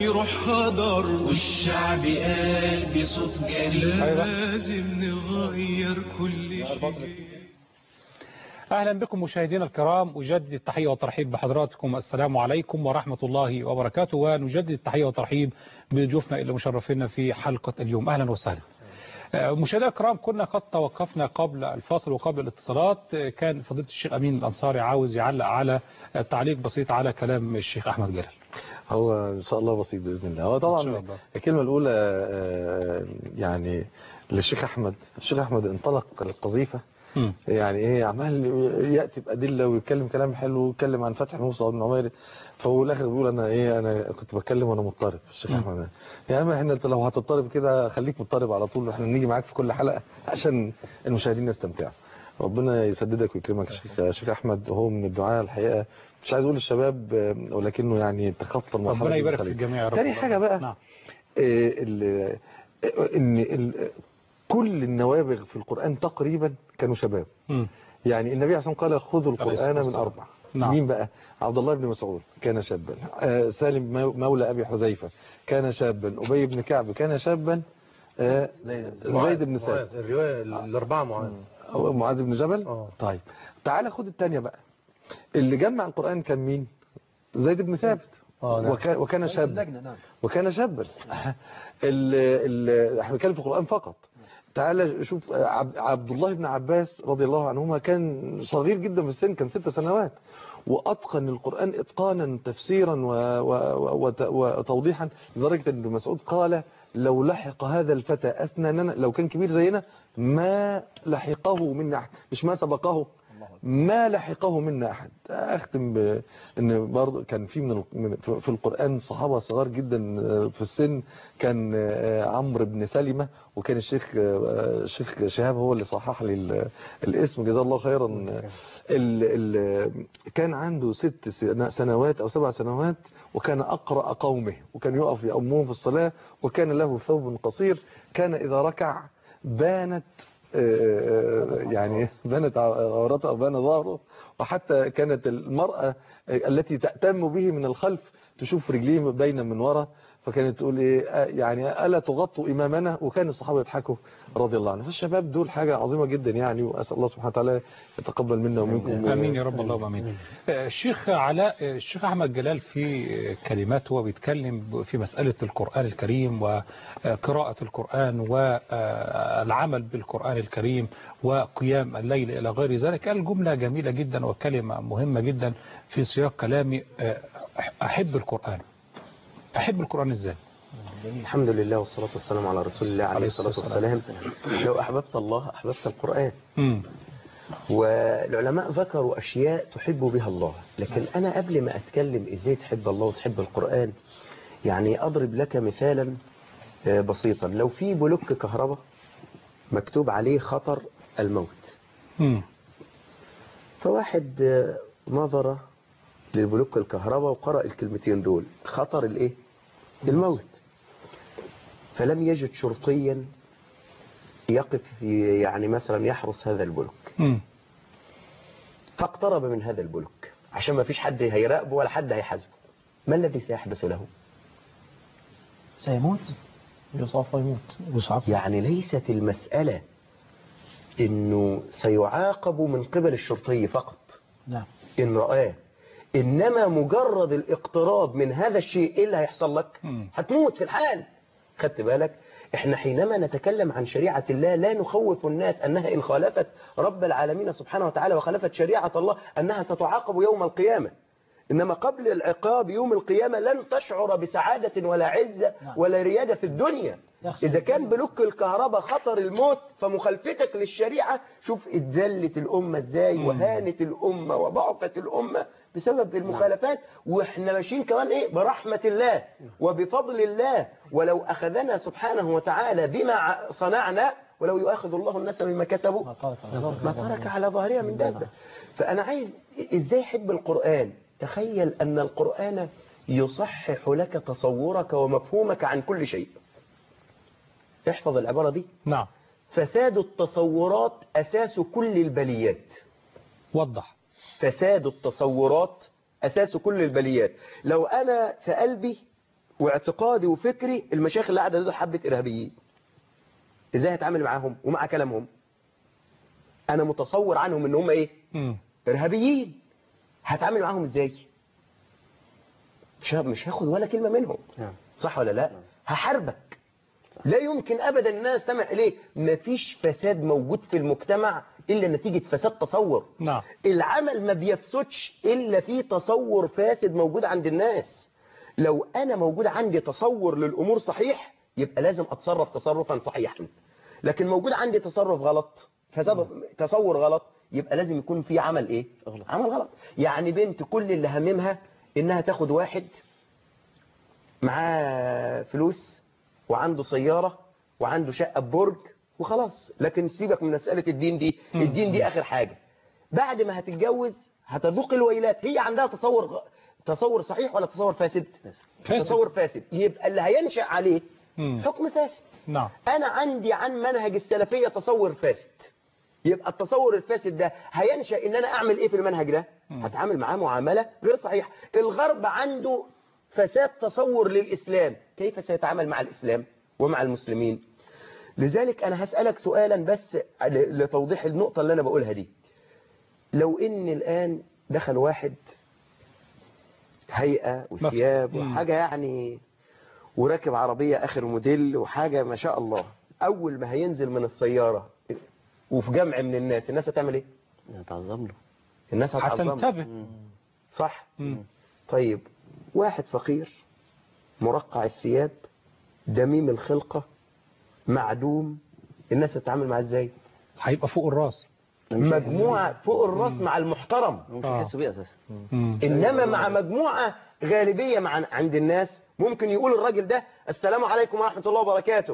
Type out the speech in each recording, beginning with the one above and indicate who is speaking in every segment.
Speaker 1: يروح حضر والشعب قال بصوت جريء
Speaker 2: أيوة.
Speaker 1: لازم نغير كل شيء
Speaker 2: أهلا بكم مشاهدينا الكرام أجدد التحية والترحيب بحضراتكم السلام عليكم ورحمة الله وبركاته ونجدد التحية والترحيب بضيوفنا اللي مشرفينا في حلقة اليوم أهلا وسهلا آه، مشاهدينا الكرام كنا قد توقفنا قبل الفاصل وقبل الاتصالات آه، كان فضيلة الشيخ أمين الأنصاري عاوز يعلق على آه، تعليق بسيط على كلام الشيخ أحمد جلال
Speaker 3: هو ان شاء الله بسيط باذن الله هو
Speaker 2: إن شاء
Speaker 3: طبعا
Speaker 2: الله.
Speaker 3: الكلمه الاولى آه، يعني للشيخ احمد الشيخ احمد انطلق القذيفه
Speaker 2: مم.
Speaker 3: يعني ايه عمال ياتي بادله ويتكلم كلام حلو ويتكلم عن فتح موسى بن عمير فهو الاخر بيقول انا ايه انا كنت بتكلم وانا مضطرب الشيخ
Speaker 2: مم.
Speaker 3: احمد يا عم احنا انت لو هتضطرب كده خليك مضطرب على طول احنا نيجي معاك في كل حلقه عشان المشاهدين يستمتعوا ربنا يسددك ويكرمك يا شيخ يا شيخ احمد هو من الدعاء الحقيقه مش عايز اقول الشباب آه، ولكنه يعني تخطى المرحله
Speaker 2: ربنا
Speaker 3: دي
Speaker 2: يبارك في
Speaker 3: بخليل.
Speaker 2: الجميع يا رب
Speaker 3: تاني حاجه بقى
Speaker 2: نعم
Speaker 3: آه، ال- آه، ان ال- كل النوابغ في القرآن تقريبا كانوا شباب
Speaker 2: مم.
Speaker 3: يعني النبي عليه الصلاة والسلام قال خذوا
Speaker 2: عليه الصلاة
Speaker 3: القرآن من
Speaker 2: والسلام.
Speaker 3: أربع
Speaker 2: نعم.
Speaker 3: مين بقى عبد الله بن مسعود كان شابا آه، سالم مو- مولى أبي حذيفة كان شابا أبي بن كعب كان شابا آه، زيد بن ثابت
Speaker 4: الرواية الأربعة معاذ
Speaker 3: أو معاذ بن جبل
Speaker 4: اه
Speaker 3: طيب تعالى خد الثانية بقى اللي جمع القرآن كان مين زيد بن ثابت
Speaker 4: اه نعم
Speaker 3: وكان, وكان شابا
Speaker 5: اللجنة نعم
Speaker 3: وكان شابا ال ال احنا بنتكلم في القرآن فقط تعالى شوف عبد, عبد الله بن عباس رضي الله عنهما كان صغير جدا في السن كان ست سنوات وأتقن القرآن إتقانا تفسيرا و و وت- وتوضيحا لدرجة أن ابن مسعود قال لو لحق هذا الفتى أسناننا لو كان كبير زينا ما لحقه منا أحد مش ما سبقه ما لحقه منا أحد أختم بأن برضه كان في من ال- من- في القرآن صحابة صغار جدا في السن كان عمرو بن سلمة وكان الشيخ الشيخ شهاب هو اللي صحح لي ال- الاسم جزاه الله خيرا ال ال كان عنده ست سن- سنوات أو سبع سنوات وكان أقرأ قومه وكان يقف يأمهم في الصلاة وكان له ثوب قصير كان إذا ركع بانت آه، يعني بانت عورته أو بان ظهره وحتى كانت المرأة التي تأتم به من الخلف تشوف رجليه باينه من ورا فكانت تقول ايه آه، يعني الا تغطوا امامنا وكان الصحابه يضحكوا رضي الله عنهم فالشباب دول حاجه عظيمه جدا يعني واسال الله سبحانه وتعالى يتقبل منا ومنكم
Speaker 2: امين يا رب اللهم امين آه، الشيخ علاء آه، الشيخ احمد جلال في كلمات هو بيتكلم في مساله القران الكريم وقراءه القران والعمل بالقران الكريم وقيام الليل الى غير ذلك قال جمله جميله جدا وكلمه مهمه جدا في سياق كلامي آه، احب القران احب القران ازاي
Speaker 5: الحمد لله والصلاة والسلام على رسول الله عليه الصلاة والسلام لو أحببت الله أحببت القرآن
Speaker 2: امم
Speaker 5: والعلماء ذكروا أشياء تحب بها الله لكن أنا قبل ما أتكلم إزاي تحب الله وتحب القرآن يعني أضرب لك مثالا آه، بسيطا لو في بلوك كهرباء مكتوب عليه خطر الموت
Speaker 2: امم
Speaker 5: فواحد آه، نظر للبلوك الكهرباء وقرأ الكلمتين دول خطر الايه الموت فلم يجد شرطيا يقف في- يعني مثلا يحرس هذا البلوك
Speaker 2: امم
Speaker 5: فاقترب من هذا البلوك عشان ما فيش حد هيراقبه ولا حد هيحاسبه ما الذي سيحدث له
Speaker 6: سيموت يصاب ويموت يصاب
Speaker 5: يعني ليست المسألة انه سيعاقب من قبل الشرطي فقط
Speaker 6: نعم
Speaker 5: إن رآه إنما مجرد الاقتراب من هذا الشيء إيه اللي هيحصل لك
Speaker 2: مم.
Speaker 5: هتموت في الحال خدت بالك إحنا حينما نتكلم عن شريعة الله لا نخوف الناس أنها إن خالفت رب العالمين سبحانه وتعالى وخالفت شريعة الله أنها ستعاقب يوم القيامة إنما قبل العقاب يوم القيامة لن تشعر بسعادة ولا عزة ولا ريادة في الدنيا
Speaker 6: يخسر
Speaker 5: إذا كان بلوك الكهرباء خطر الموت فمخالفتك للشريعة شوف اتذلت الأمة إزاي وهانت الأمة وضعفت الأمة بسبب المخالفات وإحنا ماشيين كمان إيه برحمة الله وبفضل الله ولو أخذنا سبحانه وتعالى بما ع- صنعنا ولو يؤاخذ الله الناس بما كسبوا
Speaker 6: ما ترك على ظهره.
Speaker 5: ما ترك على ظهرها من دابة فأنا عايز إزاي يحب القرآن تخيل أن القرآن يصحح لك تصورك ومفهومك عن كل شيء احفظ العبارة دي
Speaker 2: نعم
Speaker 5: فساد التصورات أساس كل البليات
Speaker 2: وضح
Speaker 5: فساد التصورات أساس كل البليات لو أنا في قلبي واعتقادي وفكري المشايخ اللي قاعده دول حبه ارهابيين ازاي هتعامل معاهم ومع كلامهم انا متصور عنهم ان هم ايه
Speaker 2: مم.
Speaker 5: ارهابيين هتعامل معاهم ازاي مش ه- مش هاخد ولا كلمه منهم
Speaker 4: نعم.
Speaker 5: صح ولا لا هحاربك لا يمكن ابدا ان انا استمع اليه مفيش فساد موجود في المجتمع الا نتيجه فساد تصور
Speaker 2: نعم
Speaker 5: العمل ما بيفسدش الا في تصور فاسد موجود عند الناس لو انا موجود عندي تصور للامور صحيح يبقى لازم اتصرف تصرفا صحيحا لكن موجود عندي تصرف غلط فساد تصور غلط يبقى لازم يكون في عمل ايه
Speaker 4: غلط.
Speaker 5: عمل غلط يعني بنت كل اللي هممها انها تاخد واحد معاه فلوس وعنده سيارة وعنده شقة ببرج وخلاص لكن سيبك من مسألة الدين دي الدين دي آخر حاجة بعد ما هتتجوز هتذوق الويلات هي عندها تصور غ- تصور صحيح ولا تصور فاسد
Speaker 2: فاسد.
Speaker 5: تصور فاسد يبقى اللي هينشأ عليه
Speaker 2: مم.
Speaker 5: حكم فاسد
Speaker 2: نعم
Speaker 5: انا عندي عن منهج السلفية تصور فاسد يبقى التصور الفاسد ده هينشأ ان انا اعمل ايه في المنهج ده هتعامل معاه معاملة غير صحيحة الغرب عنده فساد تصور للإسلام كيف سيتعامل مع الإسلام ومع المسلمين لذلك أنا هسألك سؤالا بس ل- لتوضيح النقطة اللي أنا بقولها دي لو إن الآن دخل واحد هيئة وثياب
Speaker 2: مم.
Speaker 5: وحاجة يعني وراكب عربية آخر موديل وحاجة ما شاء الله أول ما هينزل من السيارة وفي جمع من الناس الناس هتعمل إيه؟
Speaker 4: نتعظم له
Speaker 5: الناس هتعظمه
Speaker 2: هتنتبه
Speaker 5: صح؟
Speaker 2: مم.
Speaker 5: طيب واحد فقير مرقع الثياب دميم الخلقة معدوم الناس تتعامل معاه ازاي
Speaker 2: هيبقى فوق الراس
Speaker 5: مجموعة فوق الراس مع المحترم
Speaker 4: مش
Speaker 2: آه.
Speaker 4: يحسوا بيه اساسا
Speaker 2: مم.
Speaker 5: انما مع مجموعة غالبية مع عند الناس ممكن يقول الراجل ده السلام عليكم ورحمة الله وبركاته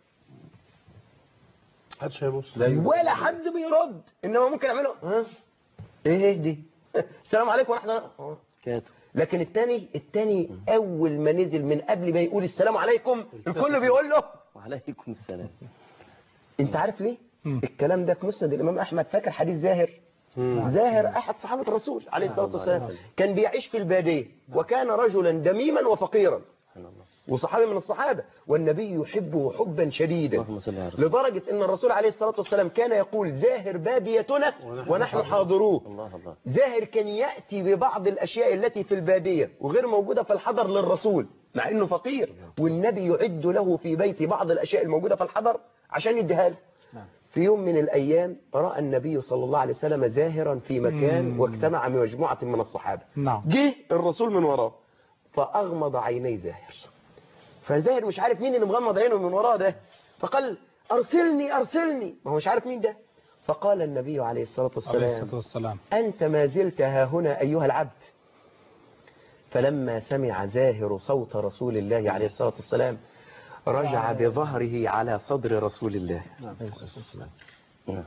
Speaker 3: محدش هيبص
Speaker 5: ولا حد بيرد انما ممكن يعمله ها ايه إيه دي السلام عليكم ورحمة الله آه.
Speaker 4: كاتو
Speaker 5: لكن التاني التاني اول ما نزل من قبل ما يقول السلام عليكم الكل بيقول له
Speaker 4: وعليكم السلام
Speaker 5: انت عارف ليه
Speaker 2: مم.
Speaker 5: الكلام ده في مسند الامام احمد فاكر حديث زاهر زاهر احد صحابه الرسول عليه الصلاه والسلام كان بيعيش في الباديه وكان رجلا دميما وفقيرا
Speaker 4: سبحان الله
Speaker 5: وصحابي من الصحابه والنبي يحبه حبا شديدا
Speaker 4: اللهم صل على رسول
Speaker 5: لدرجه ان الرسول عليه الصلاه والسلام كان يقول زاهر باديتنا ونحن حاضروه
Speaker 4: الله الله
Speaker 5: زاهر كان يأتي ببعض الأشياء التي في البادية وغير موجودة في الحضر للرسول مع أنه فقير والنبي يعد له في بيت بعض الأشياء الموجودة في الحضر عشان يديها له في يوم من الأيام رأى النبي صلى الله عليه وسلم زاهرا في مكان
Speaker 2: مم.
Speaker 5: واجتمع مجموعة من الصحابة
Speaker 2: نعم
Speaker 5: جه الرسول من وراه فأغمض عيني زاهر فزاهر مش عارف مين اللي مغمض عينه من وراه ده فقال أرسلني أرسلني ما هو مش عارف مين ده فقال النبي عليه الصلاة
Speaker 2: عليه
Speaker 5: والسلام
Speaker 2: الصلاة والسلام
Speaker 5: أنت ما زلت ها هنا أيها العبد فلما سمع زاهر صوت رسول الله عليه الصلاة والسلام رجع بظهره على صدر رسول الله
Speaker 4: نعم.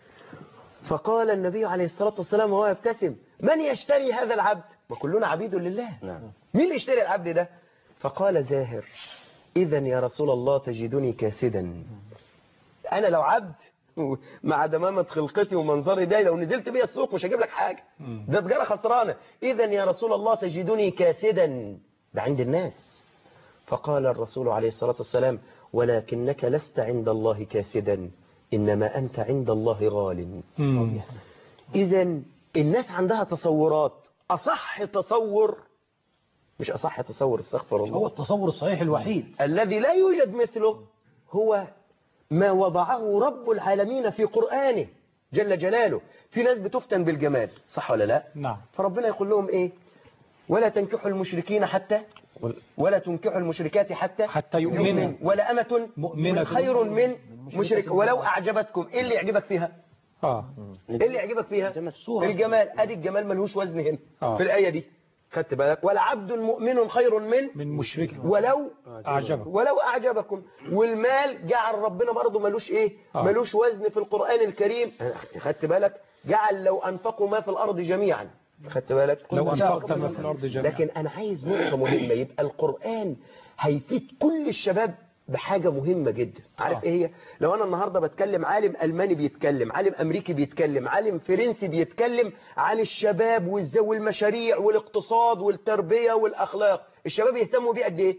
Speaker 5: فقال النبي عليه الصلاة والسلام وهو يبتسم من يشتري هذا العبد وكلنا عبيد لله
Speaker 4: نعم
Speaker 5: مين اللي يشتري العبد ده فقال زاهر إذا يا رسول الله تجدني كاسدا أنا لو عبد مع دمامة خلقتي ومنظري ده لو نزلت بيا السوق مش هجيب لك حاجة ده تجارة خسرانة إذا يا رسول الله تجدني كاسدا ده عند الناس فقال الرسول عليه الصلاة والسلام ولكنك لست عند الله كاسدا إنما أنت عند الله غال
Speaker 2: مم.
Speaker 5: إذا الناس عندها تصورات أصح تصور مش أصح تصور استغفر
Speaker 6: هو
Speaker 5: الله
Speaker 6: التصور الصحيح الوحيد
Speaker 5: الذي لا يوجد مثله هو ما وضعه رب العالمين في قرآنه جل جلاله في ناس بتفتن بالجمال صح ولا لا
Speaker 2: نعم
Speaker 5: فربنا يقول لهم إيه ولا تنكحوا المشركين حتى ولا تنكحوا المشركات حتى
Speaker 2: حتى يؤمنوا.
Speaker 5: ولا أمة
Speaker 2: مؤمنة.
Speaker 5: خير من مشرك ولو أعجبتكم إيه اللي يعجبك فيها
Speaker 2: اه
Speaker 5: ايه اللي يعجبك فيها
Speaker 4: الجمال.
Speaker 5: الجمال ادي الجمال ملهوش وزن هنا
Speaker 2: آه.
Speaker 5: في الايه دي خدت بالك ولا عبد مؤمن خير من
Speaker 2: من مشرك
Speaker 5: ولو
Speaker 2: أعجبك
Speaker 5: ولو اعجبكم والمال جعل ربنا برضه ملوش ايه
Speaker 2: آه.
Speaker 5: ملوش وزن في القران الكريم خدت بالك جعل لو انفقوا ما في الارض جميعا خدت بالك
Speaker 2: لو أنفقت ما في الأرض جميعا
Speaker 5: لكن انا عايز نقطه مهمه يبقى القران هيفيد كل الشباب بحاجه مهمه جدا عارف
Speaker 2: آه.
Speaker 5: ايه هي لو انا النهارده بتكلم عالم الماني بيتكلم عالم امريكي بيتكلم عالم فرنسي بيتكلم عن الشباب والز- والمشاريع والاقتصاد والتربيه والاخلاق الشباب يهتموا بيه قد ايه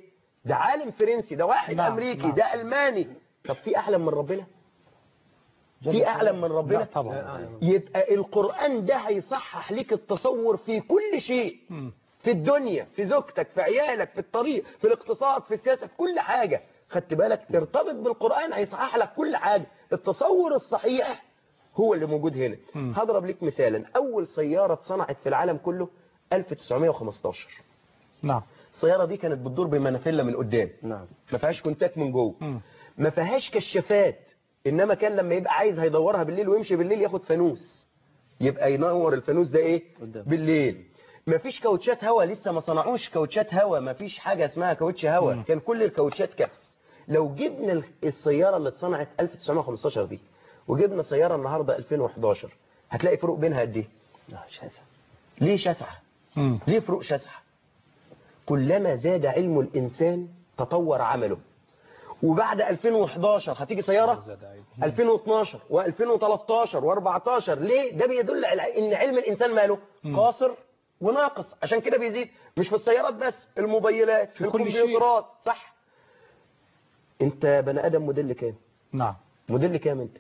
Speaker 5: ده عالم فرنسي ده واحد
Speaker 2: نعم،
Speaker 5: امريكي
Speaker 2: نعم.
Speaker 5: ده الماني طب في اعلم من ربنا في اعلم من
Speaker 2: لا
Speaker 5: ربنا
Speaker 2: طبعا
Speaker 5: يبقى القرآن ده هيصحح لك التصور في كل شيء
Speaker 2: مم.
Speaker 5: في الدنيا في زوجتك في عيالك في الطريق في الاقتصاد في السياسة في كل حاجة خدت بالك ترتبط بالقرآن هيصحح لك كل حاجة التصور الصحيح هو اللي موجود هنا
Speaker 2: مم.
Speaker 5: هضرب لك مثالا أول سيارة اتصنعت في العالم كله 1915
Speaker 2: نعم
Speaker 5: السيارة دي كانت بتدور بمنافلة من قدام
Speaker 4: نعم
Speaker 5: ما فيهاش كونتاك من جوه
Speaker 2: مم.
Speaker 5: ما فيهاش كشافات انما كان لما يبقى عايز هيدورها بالليل ويمشي بالليل ياخد فانوس يبقى ينور الفانوس ده ايه
Speaker 4: قدام.
Speaker 5: بالليل ما فيش كاوتشات هوا لسه ما صنعوش كاوتشات هوا ما فيش حاجه اسمها كاوتش هوا كان كل الكاوتشات كبس لو جبنا ال- السياره اللي اتصنعت 1915 دي وجبنا سياره النهارده 2011 هتلاقي فروق بينها قد ايه
Speaker 4: لا شاسع
Speaker 5: ليه شاسعه
Speaker 2: مم.
Speaker 5: ليه فروق شاسعة كلما زاد علم الإنسان تطور عمله وبعد 2011 هتيجي سيارة 2012 و2013 و14 ليه ده بيدل على ان علم الإنسان ماله قاصر وناقص عشان كده بيزيد مش في السيارات بس الموبايلات
Speaker 2: في كل شيء.
Speaker 5: الكمبيوترات صح انت بني ادم موديل كام
Speaker 2: نعم
Speaker 5: موديل كام انت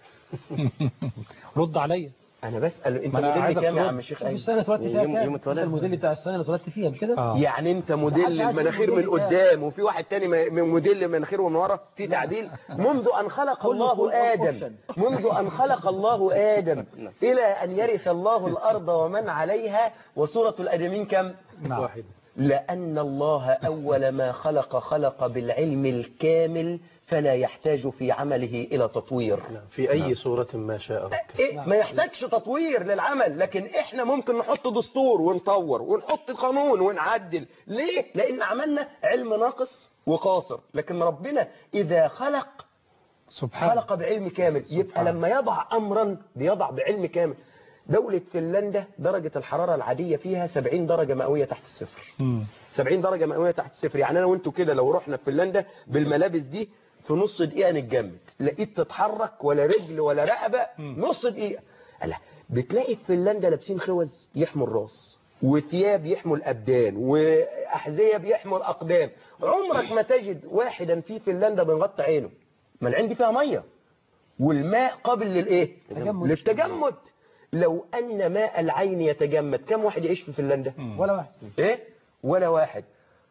Speaker 2: رد عليا
Speaker 5: انا بسأل انت
Speaker 2: ما أنا
Speaker 5: موديل
Speaker 2: عايزك
Speaker 5: كام يا
Speaker 2: ترد.
Speaker 5: عم الشيخ
Speaker 6: في
Speaker 5: ايمن
Speaker 6: السنة اتولدت فيها
Speaker 4: يوم-
Speaker 6: كام؟
Speaker 4: يوم اتولدت.
Speaker 6: الموديل بتاع السنة اللي اتولدت فيها مش كده؟
Speaker 2: آه.
Speaker 5: يعني انت موديل
Speaker 6: محدش عارف
Speaker 5: المناخير من
Speaker 6: الموديل
Speaker 5: قدام وفي واحد تاني م- من موديل المناخير من ورا في تعديل منذ ان خلق
Speaker 6: كله
Speaker 5: الله
Speaker 6: فول
Speaker 5: ادم
Speaker 6: اوبشن.
Speaker 5: منذ ان خلق الله ادم الى ان يرث الله الارض ومن عليها وسوره الادمين كم
Speaker 2: نعم
Speaker 5: لان الله اول ما خلق خلق بالعلم الكامل فلا يحتاج في عمله الى تطوير
Speaker 7: في أي صورة ما شاء رب
Speaker 5: إيه ما يحتاجش تطوير للعمل لكن احنا ممكن نحط دستور ونطور ونحط قانون ونعدل ليه لان عملنا علم ناقص وقاصر لكن ربنا اذا خلق
Speaker 2: سبحان
Speaker 5: خلق بعلم كامل يبقى لما يضع امرا بيضع بعلم كامل دولة فنلندا درجة الحرارة العادية فيها 70 درجة مئوية تحت الصفر
Speaker 2: مم.
Speaker 5: 70 درجة مئوية تحت الصفر يعني انا وانتوا كده لو رحنا في فنلندا بالملابس دي في نص دقيقة نتجمد لقيت تتحرك ولا رجل ولا رقبة نص دقيقة لا بتلاقي في فنلندا لابسين خوذ يحموا الراس وثياب يحموا الابدان واحذيه بيحموا الاقدام عمرك ما تجد واحدا في فنلندا بيغطي عينه ما العين دي فيها ميه والماء قابل للايه
Speaker 6: تجمد.
Speaker 5: للتجمد لو ان ماء العين يتجمد كم واحد يعيش في فنلندا
Speaker 6: ولا واحد
Speaker 5: ايه ولا واحد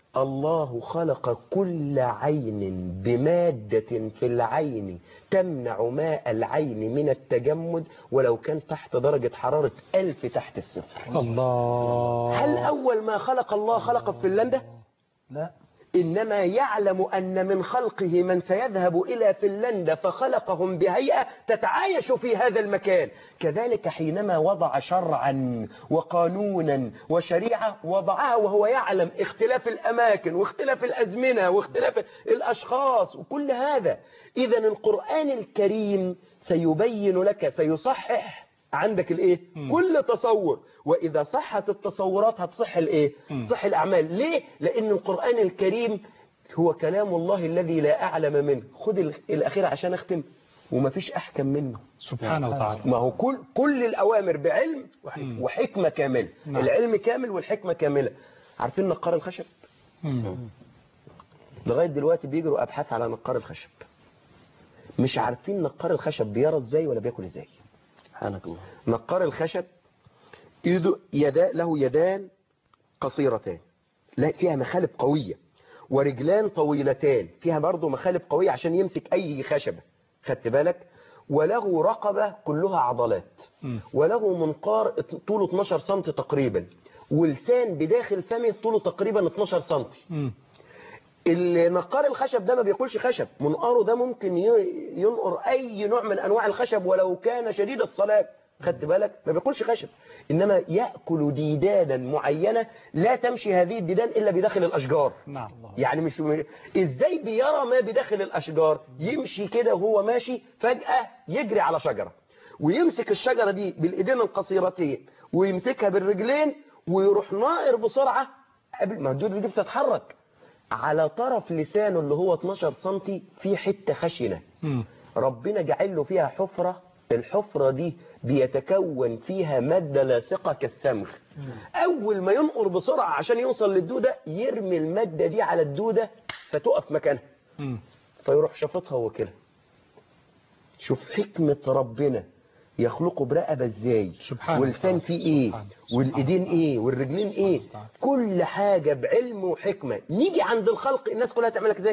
Speaker 5: الله خلق كل عين بمادة في العين تمنع ماء العين من التجمد ولو كان تحت درجة حرارة ألف تحت الصفر
Speaker 2: الله
Speaker 5: هل أول ما خلق الله خلق في فنلندا؟
Speaker 6: لا
Speaker 5: إنما يعلم أن من خلقه من سيذهب إلى فنلندا فخلقهم بهيئة تتعايش في هذا المكان كذلك حينما وضع شرعا وقانونا وشريعة وضعها وهو يعلم اختلاف الأماكن واختلاف الأزمنة واختلاف الأشخاص وكل هذا إذا القرآن الكريم سيبين لك سيصحح عندك الايه كل تصور واذا صحت التصورات هتصح الايه تصح الاعمال ليه لان القران الكريم هو كلام الله الذي لا اعلم منه خد ال- الاخير عشان اختم ومفيش احكم منه
Speaker 2: سبحانه وتعالى
Speaker 5: ما هو كل كل الاوامر بعلم وحكمه كامله
Speaker 2: نعم.
Speaker 5: العلم كامل والحكمه كامله عارفين نقار الخشب
Speaker 2: مم.
Speaker 5: لغايه دلوقتي بيجروا ابحاث على نقار الخشب مش عارفين نقار الخشب بيرى ازاي ولا بياكل ازاي
Speaker 4: سبحانك الله
Speaker 5: نقار الخشب ايده يدا له يدان قصيرتان لا فيها مخالب قوية ورجلان طويلتان فيها برضه مخالب قوية عشان يمسك أي خشبة خدت بالك وله رقبة كلها عضلات وله منقار طوله 12 سم تقريبا ولسان بداخل فمه طوله تقريبا 12 سم
Speaker 2: مم.
Speaker 5: النقار الخشب ده ما بياكلش خشب منقاره ده ممكن ي- ينقر اي نوع من انواع الخشب ولو كان شديد الصلاب خدت بالك ما بياكلش خشب انما ياكل ديدانا معينه لا تمشي هذه الديدان الا بداخل الاشجار
Speaker 2: نعم
Speaker 5: يعني مش ازاي بيرى ما بداخل الاشجار يمشي كده وهو ماشي فجاه يجري على شجره ويمسك الشجره دي بالايدين القصيرتين ويمسكها بالرجلين ويروح نائر بسرعه قبل ما الدودة دي بتتحرك على طرف لسانه اللي هو 12 سنتي في حته خشنه
Speaker 2: مم.
Speaker 5: ربنا جعل له فيها حفرة الحفرة دي بيتكون فيها مادة لاصقة كالسمغ أول ما ينقر بسرعة عشان يوصل للدودة يرمي المادة دي على الدودة فتقف مكانها
Speaker 2: مم.
Speaker 5: فيروح شافطها وكده شوف حكمة ربنا يخلقه برقبة ازاي
Speaker 2: سبحانه
Speaker 5: واللسان
Speaker 2: وتعالى.
Speaker 5: فيه ايه
Speaker 2: سبحانه.
Speaker 5: والايدين ايه والرجلين ايه
Speaker 2: وتعالى.
Speaker 5: كل حاجة بعلم وحكمة نيجي عند الخلق الناس كلها تعملك ازاي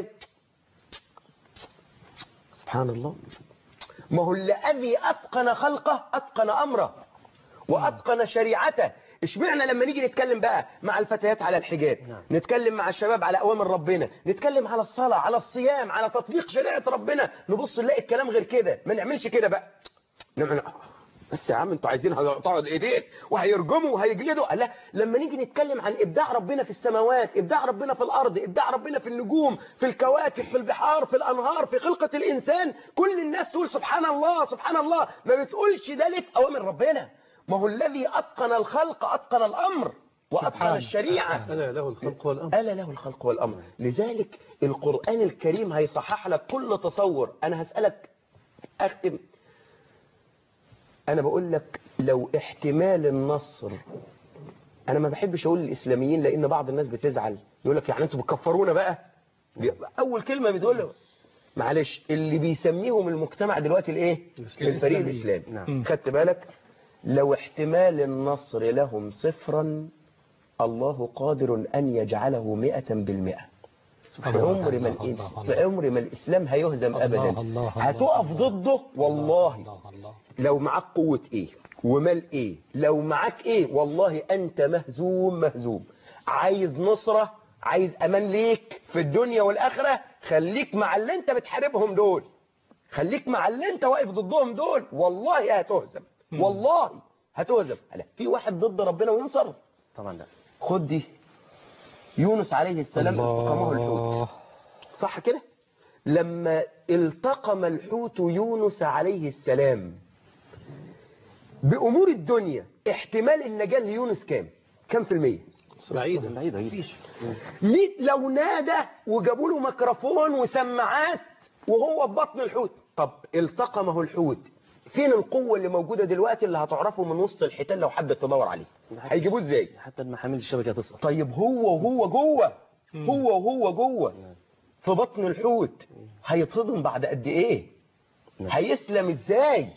Speaker 5: سبحان الله ما هو الذي اتقن خلقه اتقن امره واتقن شريعته اشمعنى لما نيجي نتكلم بقى مع الفتيات على الحجاب
Speaker 4: نعم.
Speaker 5: نتكلم مع الشباب على اوامر ربنا نتكلم على الصلاه على الصيام على تطبيق شريعه ربنا نبص نلاقي الكلام غير كده ما نعملش كده بقى نعمل بس يا عم انتوا عايزين هتقطعوا ايدين وهيرجموا وهيجلدوا لا لما نيجي نتكلم عن ابداع ربنا في السماوات ابداع ربنا في الارض ابداع ربنا في النجوم في الكواكب في البحار في الانهار في خلقه الانسان كل الناس تقول سبحان الله سبحان الله ما بتقولش ده ليه في اوامر ربنا ما هو الذي اتقن الخلق اتقن الامر واتقن
Speaker 2: سبحانه.
Speaker 5: الشريعه
Speaker 7: ألا له الخلق والأمر
Speaker 5: ألا له الخلق والأمر لذلك القرآن الكريم هيصحح لك كل تصور أنا هسألك أختم أنا بقول لك لو احتمال النصر أنا ما بحبش أقول الإسلاميين لأن بعض الناس بتزعل يقول لك يعني أنتوا بتكفرونا بقى أول كلمة بتقول معلش اللي بيسميهم المجتمع دلوقتي الإيه الفريق الإسلامي
Speaker 4: نعم.
Speaker 5: خدت بالك لو احتمال النصر لهم صفرا الله قادر أن يجعله مئة بالمئة في
Speaker 2: الله،
Speaker 5: عمر ما
Speaker 2: الله،
Speaker 5: الإنس-
Speaker 2: الله،
Speaker 5: في عمر ما الإسلام هيهزم
Speaker 2: الله،
Speaker 5: أبدا
Speaker 2: الله، الله،
Speaker 5: هتقف
Speaker 2: الله.
Speaker 5: ضده والله
Speaker 2: الله الله
Speaker 5: لو معاك قوة إيه ومال إيه لو معاك إيه والله أنت مهزوم مهزوم عايز نصرة عايز أمان ليك في الدنيا والآخرة خليك مع اللي أنت بتحاربهم دول خليك مع اللي أنت واقف ضدهم دول والله هتهزم والله هتهزم لا في واحد ضد ربنا وينصر
Speaker 4: طبعا لا
Speaker 5: خد دي يونس عليه السلام التقمه الحوت
Speaker 2: الله
Speaker 5: صح كده لما التقم الحوت يونس عليه السلام بأمور الدنيا احتمال النجاة ليونس كام كام في المية
Speaker 7: بعيدا
Speaker 4: بعيد بعيد
Speaker 5: ميت لو نادى وجابوا له ميكروفون وسماعات وهو في بطن الحوت طب التقمه الحوت فين القوة اللي موجودة دلوقتي اللي هتعرفه من وسط الحيتان لو حبت تدور عليه هيجيبوه ازاي
Speaker 4: حتى المحامل الشبكة تسقط
Speaker 5: طيب هو وهو جوه هو وهو جوه في بطن الحوت هيتصدم بعد قد ايه
Speaker 4: نعم.
Speaker 5: هيسلم ازاي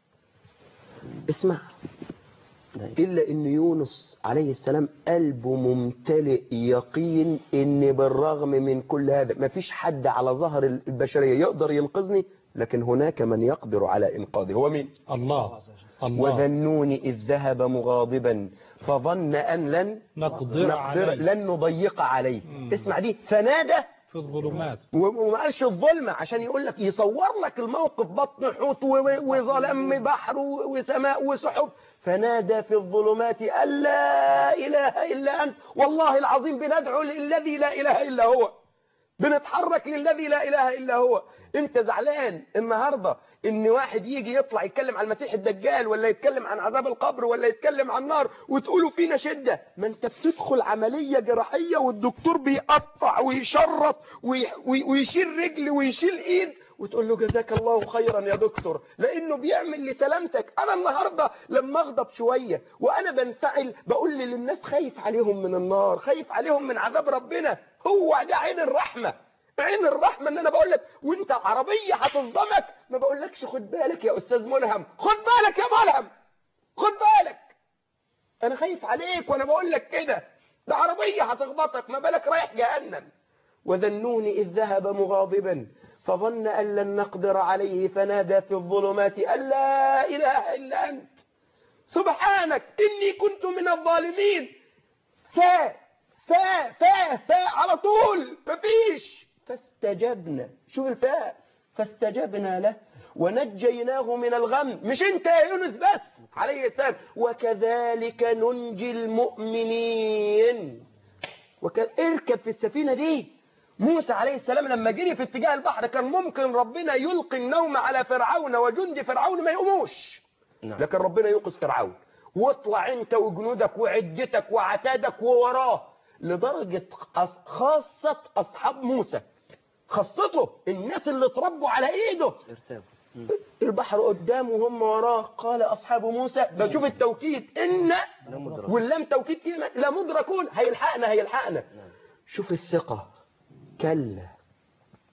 Speaker 5: اسمع
Speaker 4: نعم.
Speaker 5: إلا إن يونس عليه السلام قلبه ممتلئ يقين إن بالرغم من كل هذا مفيش حد على ظهر البشرية يقدر ينقذني لكن هناك من يقدر على إنقاذي هو مين؟
Speaker 2: الله الله
Speaker 5: وذنون إذ ذهب مغاضبا فظن أن لن
Speaker 2: نقدر
Speaker 5: نقدر
Speaker 2: عليه
Speaker 5: لن نضيق عليه اسمع دي فنادى
Speaker 2: في الظلمات
Speaker 5: وما قالش الظلمة عشان يقول لك يصور لك الموقف بطن حوت و- و- وظلام بحر و- وسماء وسحب فنادى في الظلمات أن لا إله إلا أنت والله العظيم بندعو للذي لا إله إلا هو بنتحرك للذي لا إله إلا هو انت زعلان النهاردة ان واحد يجي يطلع يتكلم عن المسيح الدجال ولا يتكلم عن عذاب القبر ولا يتكلم عن النار وتقولوا فينا شدة ما انت بتدخل عملية جراحية والدكتور بيقطع ويشرط وي- وي- ويشيل رجل ويشيل ايد وتقول له جزاك الله خيرا يا دكتور لانه بيعمل لسلامتك انا النهاردة لما اغضب شوية وانا بنفعل بقول للناس خايف عليهم من النار خايف عليهم من عذاب ربنا هو ده عين الرحمة عين الرحمة ان انا بقول لك وانت عربية هتصدمك ما بقولكش خد بالك يا استاذ ملهم خد بالك يا ملهم خد بالك انا خايف عليك وانا بقول لك كده ده عربية هتخبطك ما بالك رايح جهنم وذنون إذ ذهب مغاضبا فظن أن لن نقدر عليه فنادى في الظلمات أن لا إله إلا أنت سبحانك إني كنت من الظالمين فا فا فا فا على طول مفيش فاستجبنا شوف الفاء فاستجبنا له ونجيناه من الغم مش انت يا يونس بس عليه السلام وكذلك ننجي المؤمنين وك... اركب في السفينة دي موسى عليه السلام لما جري في اتجاه البحر كان ممكن ربنا يلقي النوم على فرعون وجند فرعون ما يقوموش
Speaker 4: نعم.
Speaker 5: لكن ربنا يوقظ فرعون واطلع انت وجنودك وعدتك وعتادك ووراه لدرجة أص- خاصة أصحاب موسى خاصته الناس اللي اتربوا على ايده
Speaker 4: ارتابوا مم.
Speaker 5: البحر قدامه وهم وراه قال أصحاب موسى بشوف التوكيد إن
Speaker 4: لا مدرك.
Speaker 5: واللام توكيد كلمة لا مدركون هيلحقنا هيلحقنا شوف الثقة كلا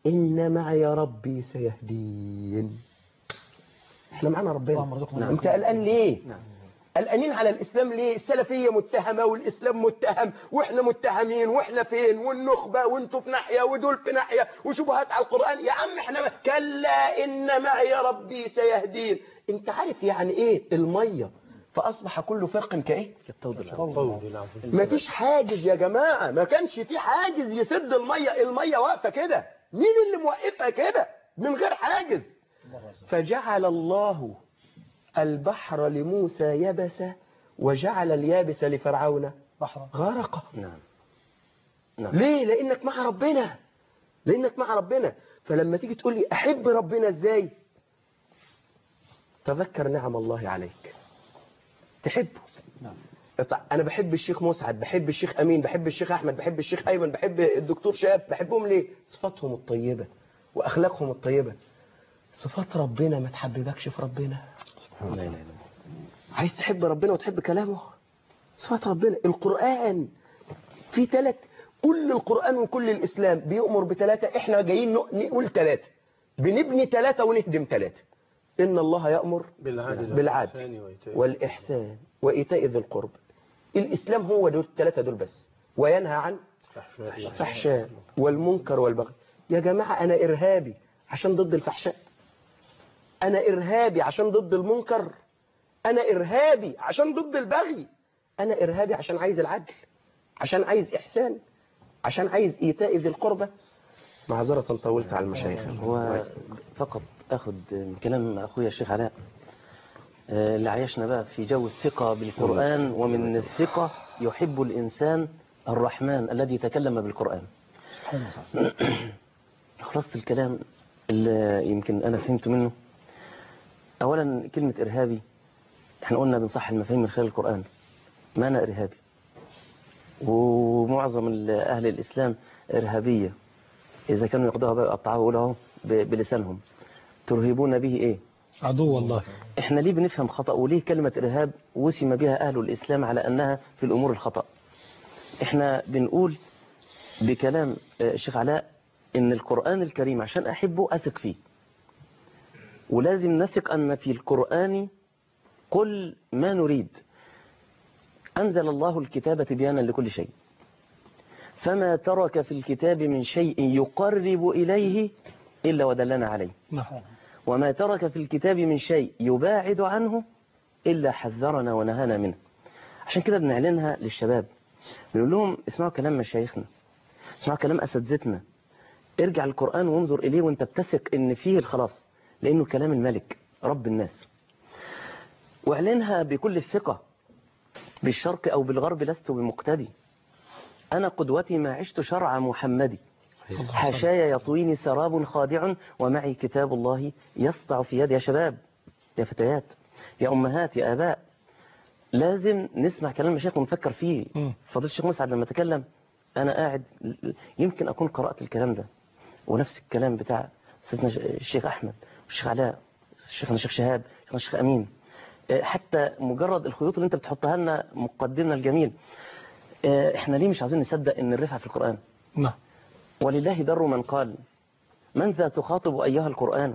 Speaker 5: إن معي ربي سيهدين احنا معنا
Speaker 6: اللهم
Speaker 5: ربنا
Speaker 6: ارزقنا
Speaker 5: انت قلقان ليه
Speaker 4: نعم.
Speaker 5: قلقانين على الاسلام ليه السلفيه متهمه والاسلام متهم واحنا متهمين واحنا فين والنخبه وانتوا في ناحيه ودول في ناحيه وشبهات على القران يا عم احنا ما- كلا ان معي ربي سيهدين انت عارف يعني ايه الميه فاصبح كل فرق كايه
Speaker 4: كالطود العظيم.
Speaker 7: طول نعم
Speaker 5: ما فيش حاجز يا جماعة ما كانش في حاجز يسد المية المية واقفة كده مين اللي موقفها كده من غير حاجز فجعل الله البحر لموسى يبسا وجعل اليابس لفرعون
Speaker 6: بحرا
Speaker 5: غرقا
Speaker 4: نعم نعم
Speaker 5: ليه لانك مع ربنا لانك مع ربنا فلما تيجي تقول لي احب ربنا ازاي تذكر نعم الله عليك تحبه
Speaker 6: نعم.
Speaker 5: طيب انا بحب الشيخ مسعد بحب الشيخ امين بحب الشيخ احمد بحب الشيخ ايمن بحب الدكتور شاب بحبهم ليه صفاتهم الطيبه واخلاقهم الطيبه صفات ربنا ما تحببكش في ربنا
Speaker 4: لا اله الا الله
Speaker 5: عايز تحب ربنا وتحب كلامه صفات ربنا القرآن في ثلاث كل القرآن وكل الإسلام بيؤمر بثلاثة احنا جايين نق- نقول ثلاثة بنبني ثلاثة ونهدم ثلاثة إن الله يأمر
Speaker 7: بالعدل
Speaker 5: بالعدل
Speaker 7: والإحسان وإيتاء
Speaker 5: والإحسان وإيتاء ذي القرب الإسلام هو دول الثلاثة دول بس وينهى عن
Speaker 7: الفحشاء
Speaker 5: الفحشاء والمنكر والبغي يا جماعة أنا إرهابي عشان ضد الفحشاء أنا إرهابي عشان ضد المنكر أنا إرهابي عشان ضد البغي أنا إرهابي عشان عايز العدل عشان عايز إحسان عشان عايز إيتاء ذي القربى معذرة طولت على المشايخ
Speaker 4: هو فقط اخذ من كلام اخويا الشيخ علاء آه، اللي عايشنا بقى في جو الثقة بالقرآن ومن الثقة يحب الإنسان الرحمن الذي تكلم بالقرآن
Speaker 6: سبحان الله
Speaker 4: خلاصة الكلام اللي يمكن أنا فهمته منه أولا كلمة إرهابي احنا قلنا بنصح المفاهيم من خلال القرآن ما أنا إرهابي ومعظم ال- أهل الإسلام إرهابية إذا كانوا يقضوها بقى يقطعوها ويقولوا أهو ب- بلسانهم ترهبون به إيه
Speaker 2: عدو الله
Speaker 4: احنا ليه بنفهم خطأ وليه كلمة إرهاب وسم بها أهل الإسلام على أنها في الأمور الخطأ احنا بنقول بكلام آه، الشيخ علاء ان القرآن الكريم عشان أحبه أثق فيه ولازم نثق أن في القرآن كل ما نريد أنزل الله الكتاب تبيانا لكل شيء فما ترك في الكتاب من شيء يقرب إليه إلا ودلنا عليه
Speaker 2: نعم
Speaker 4: وما ترك في الكتاب من شيء يباعد عنه إلا حذرنا ونهانا منه عشان كده بنعلنها للشباب بنقول لهم اسمعوا كلام مشايخنا اسمعوا كلام أساتذتنا ارجع القرآن وانظر إليه وانت بتثق إن فيه الخلاص لأنه كلام الملك رب الناس واعلنها بكل الثقة بالشرق أو بالغرب لست بمقتدي أنا قدوتي ما عشت شرع محمدي حاشايا يطويني سراب خادع ومعي كتاب الله يسطع في يدي يا شباب يا فتيات يا أمهات يا آباء لازم نسمع كلام المشايخ ونفكر فيه
Speaker 2: مم.
Speaker 4: فضيلة الشيخ مسعد لما تكلم أنا قاعد يمكن أكون قرأت الكلام ده ونفس الكلام بتاع سيدنا الشيخ أحمد والشيخ علاء شيخنا الشيخ شهاب شيخنا الشيخ أمين آه، حتى مجرد الخيوط اللي انت بتحطها لنا مقدمنا الجميل آه، احنا ليه مش عايزين نصدق ان الرفعة في القرآن
Speaker 2: نعم
Speaker 4: ولله در من قال من ذا تخاطب أيها القرآن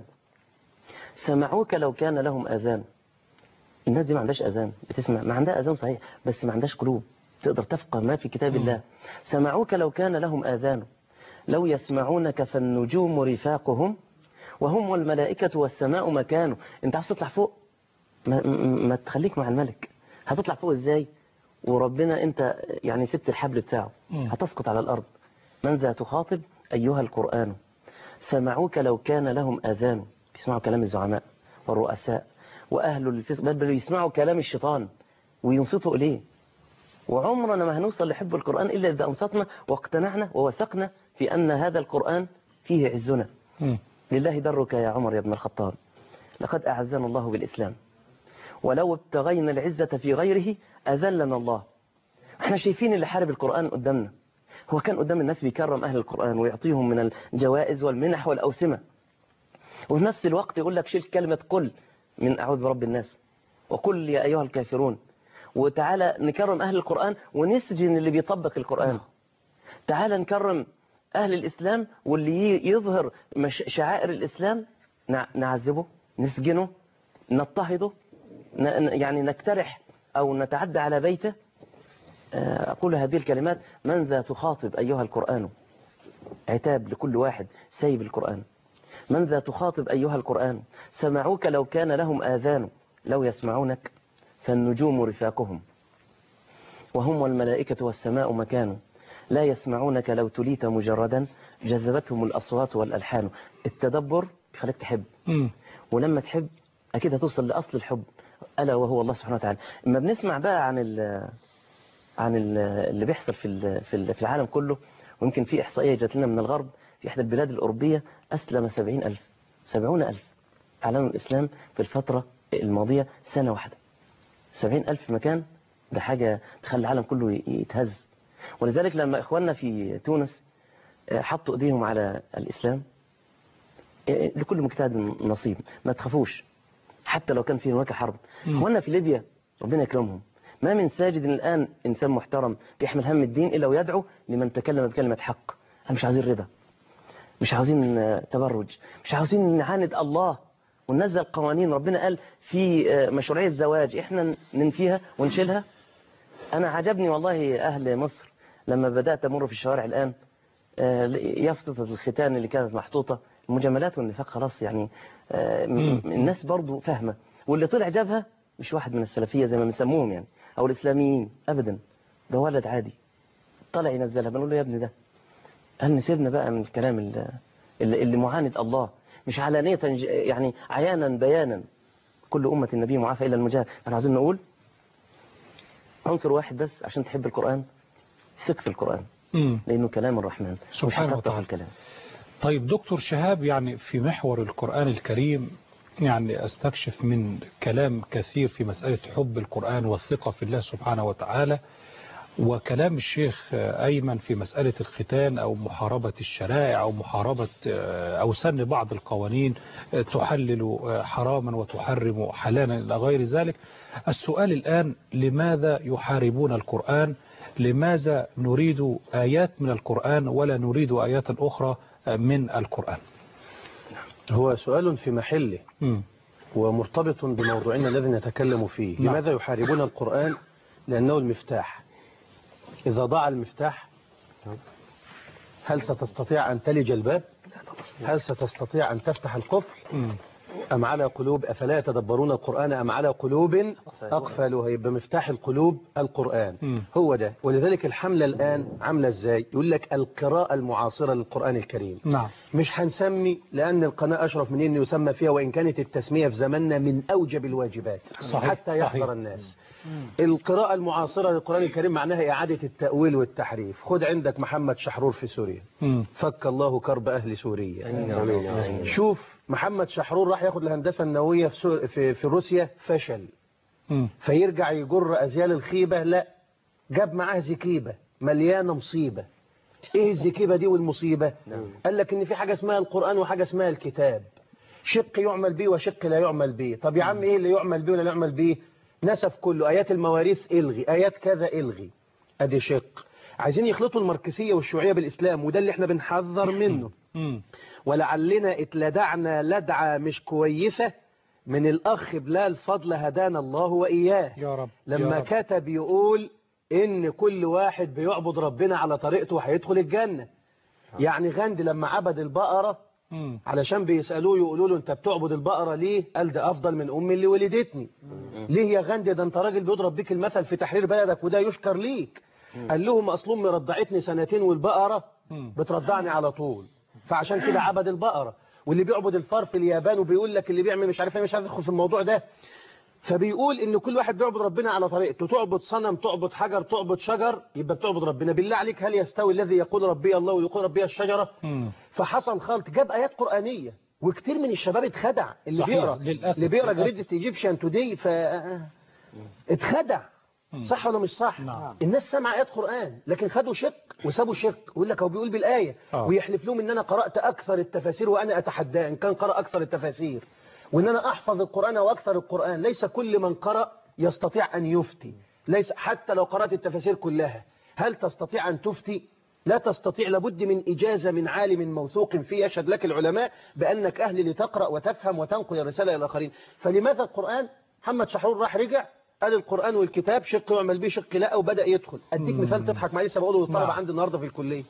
Speaker 4: سمعوك لو كان لهم أذان الناس دي ما عندهاش أذان بتسمع ما عندها أذان صحيح بس ما عندهاش قلوب تقدر تفقه ما في كتاب الله سمعوك لو كان لهم آذان لو يسمعونك فالنجوم رفاقهم وهم والملائكة والسماء مكانه انت عايز تطلع فوق ما, ما ما تخليك مع الملك هتطلع فوق ازاي وربنا انت يعني سبت الحبل بتاعه
Speaker 2: مم.
Speaker 4: هتسقط على الأرض من ذا تخاطب أيها القرآن سمعوك لو كان لهم أذان بيسمعوا كلام الزعماء والرؤساء وأهل الفسق بل بل يسمعوا كلام الشيطان وينصتوا إليه وعمرنا ما هنوصل لحب القرآن إلا إذا أنصتنا واقتنعنا ووثقنا في أن هذا القرآن فيه عزنا
Speaker 2: مم.
Speaker 4: لله درك يا عمر يا ابن الخطاب لقد أعزنا الله بالإسلام ولو ابتغينا العزة في غيره أذلنا الله احنا شايفين اللي حارب القرآن قدامنا هو كان قدام الناس بيكرم أهل القرآن ويعطيهم من الجوائز والمنح والأوسمة وفي نفس الوقت يقول لك شيل كلمة قل من أعوذ برب الناس وقل يا أيها الكافرون وتعالى نكرم أهل القرآن ونسجن اللي بيطبق القرآن تعالى نكرم أهل الإسلام واللي ي- يظهر مش شعائر الإسلام نع- نعذبه نسجنه نضطهده ن- ن- يعني نقترح أو نتعدى على بيته آه، أقول هذه الكلمات من ذا تخاطب أيها القرآن عتاب لكل واحد سيب القرآن من ذا تخاطب أيها القرآن سمعوك لو كان لهم آذان لو يسمعونك فالنجوم رفاقهم وهم والملائكة والسماء مكان لا يسمعونك لو تليت مجردا جذبتهم الأصوات والألحان التدبر يخليك تحب
Speaker 2: مم.
Speaker 4: ولما تحب أكيد هتوصل لأصل الحب ألا وهو الله سبحانه وتعالى اما بنسمع بقى عن ال عن ال اللي بيحصل في ال- في ال- في العالم كله ويمكن في إحصائية جات لنا من الغرب في إحدى البلاد الأوروبية أسلم سبعين ألف سبعون ألف أعلنوا الإسلام في الفترة الماضية سنة واحدة سبعين ألف مكان ده حاجة تخلي العالم كله ي- يتهز ولذلك لما إخواننا في تونس آه، حطوا إيديهم على الإسلام آه، لكل مجتهد نصيب ما تخافوش حتى لو كان في هناك حرب إخواننا في ليبيا ربنا يكرمهم ما من ساجد الآن إنسان محترم يحمل هم الدين إلا ويدعو لمن تكلم بكلمة حق احنا مش عايزين ربا مش عاوزين آه، تبرج مش عاوزين نعاند الله وننزل قوانين ربنا قال في آه، مشروعية زواج احنا ننفيها ونشيلها انا عجبني والله اهل مصر لما بدأت امر في الشوارع الان آه، يافطة الختان اللي كانت محطوطة المجاملات والنفاق خلاص يعني آه، م- الناس برضو فاهمة واللي طلع جابها مش واحد من السلفية زي ما بنسموهم يعني او الاسلاميين ابدا ده ولد عادي طلع ينزلها بنقول له يا ابني ده هل نسيبنا بقى من الكلام اللي, اللي, اللي معاند الله مش علانية ج- يعني عيانا بيانا كل أمة النبي معافى إلا المجاهد احنا عايزين نقول عنصر واحد بس عشان تحب القرآن ثق في القرآن
Speaker 2: مم.
Speaker 4: لأنه كلام الرحمن
Speaker 2: سبحانه
Speaker 4: مش هتقطع
Speaker 2: وتعالى.
Speaker 4: الكلام
Speaker 2: طيب دكتور شهاب يعني في محور القرآن الكريم يعني استكشف من كلام كثير في مسألة حب القرآن والثقة في الله سبحانه وتعالى وكلام الشيخ أيمن في مسألة الختان أو محاربة الشرائع أو محاربة أو سن بعض القوانين تحلل حراما وتحرم حلالا إلى غير ذلك السؤال الآن لماذا يحاربون القرآن لماذا نريد آيات من القرآن ولا نريد آيات أخرى من القرآن
Speaker 7: هو سؤال في محله
Speaker 2: مم.
Speaker 7: ومرتبط بموضوعنا الذي نتكلم فيه
Speaker 2: نعم.
Speaker 7: لماذا يحاربون القرآن لأنه المفتاح إذا ضاع المفتاح هل ستستطيع أن تلج الباب هل ستستطيع أن تفتح القفل
Speaker 2: مم.
Speaker 7: أم على قلوب أفلا يتدبرون القرآن أم على قلوب أقفلها يبقى مفتاح القلوب القرآن
Speaker 2: مم.
Speaker 7: هو ده ولذلك الحملة الآن عاملة إزاي يقول لك القراءة المعاصرة للقرآن الكريم
Speaker 2: نعم
Speaker 7: مش هنسمي لأن القناة أشرف من أن يسمى فيها وإن كانت التسمية في زماننا من أوجب الواجبات
Speaker 2: صحيح،
Speaker 7: حتى يحضر
Speaker 2: صحيح.
Speaker 7: الناس القراءة المعاصرة للقرآن الكريم معناها إعادة التأويل والتحريف خد عندك محمد شحرور في سوريا
Speaker 2: مم.
Speaker 7: فك الله كرب أهل سوريا
Speaker 5: آمين.
Speaker 7: شوف محمد شحرور راح ياخد الهندسة النووية في, سور... في, في روسيا فشل
Speaker 2: مم.
Speaker 7: فيرجع يجر أزيال الخيبة لا جاب معاه زكيبة مليانة مصيبة ايه الزكيبة دي والمصيبة قال لك ان في حاجة اسمها القرآن وحاجة اسمها الكتاب شق يعمل به وشق لا يعمل به طب يا عم ايه اللي يعمل به ولا لا يعمل به نسف كله ايات المواريث الغي ايات كذا الغي ادي شق عايزين يخلطوا الماركسية والشيوعية بالاسلام وده اللي احنا بنحذر منه
Speaker 2: مم.
Speaker 7: ولعلنا اتلدعنا لدعة مش كويسة من الأخ بلال فضل هدانا الله وإياه
Speaker 2: يا رب
Speaker 7: لما
Speaker 2: يا رب.
Speaker 7: كتب يقول إن كل واحد بيعبد ربنا على طريقته هيدخل الجنة يعني غاندي لما عبد البقرة
Speaker 2: مم.
Speaker 7: علشان بيسألوه يقولوا له أنت بتعبد البقرة ليه قال ده أفضل من أمي اللي ولدتني ليه يا غاندي ده أنت راجل بيضرب بيك المثل في تحرير بلدك وده يشكر ليك قال لهم أصل أمي رضعتني سنتين والبقرة
Speaker 2: مم.
Speaker 7: بترضعني على طول فعشان كده عبد البقرة واللي بيعبد الفار في اليابان وبيقول لك اللي بيعمل مش عارف ايه مش عارف يدخل في الموضوع ده فبيقول ان كل واحد بيعبد ربنا على طريقته تعبد صنم تعبد حجر تعبد شجر يبقى بتعبد ربنا بالله عليك هل يستوي الذي يقول ربي الله ويقول ربي الشجرة
Speaker 2: مم.
Speaker 7: فحصل خلط جاب ايات قرآنية وكتير من الشباب اتخدع اللي
Speaker 2: صحيح،
Speaker 7: بيقرا
Speaker 2: للأسف،
Speaker 7: اللي بيقرا
Speaker 2: للأسف.
Speaker 7: جريدة ايجيبشن توداي ف اتخدع صح ولا مش صح
Speaker 2: نعم.
Speaker 7: الناس سمع ايات قرآن لكن خدوا شق وسابوا شق يقول لك هو بيقول بالآية
Speaker 2: آه.
Speaker 7: ويحلف لهم ان انا قرأت اكثر التفاسير وانا اتحداه ان كان قرأ اكثر التفاسير وان انا احفظ القرآن واكثر القرآن ليس كل من قرأ يستطيع ان يفتي ليس حتى لو قرأت التفاسير كلها هل تستطيع ان تفتي لا تستطيع لابد من إجازة من عالم موثوق فيه يشهد لك العلماء بأنك أهل لتقرأ وتفهم وتنقل الرسالة إلى الآخرين فلماذا القرآن محمد شحرور راح رجع قال القرآن والكتاب شق يعمل به شق لا وبدأ يدخل أديك مثال تضحك معي لسه بقوله للطلبة عندي النهاردة في الكلية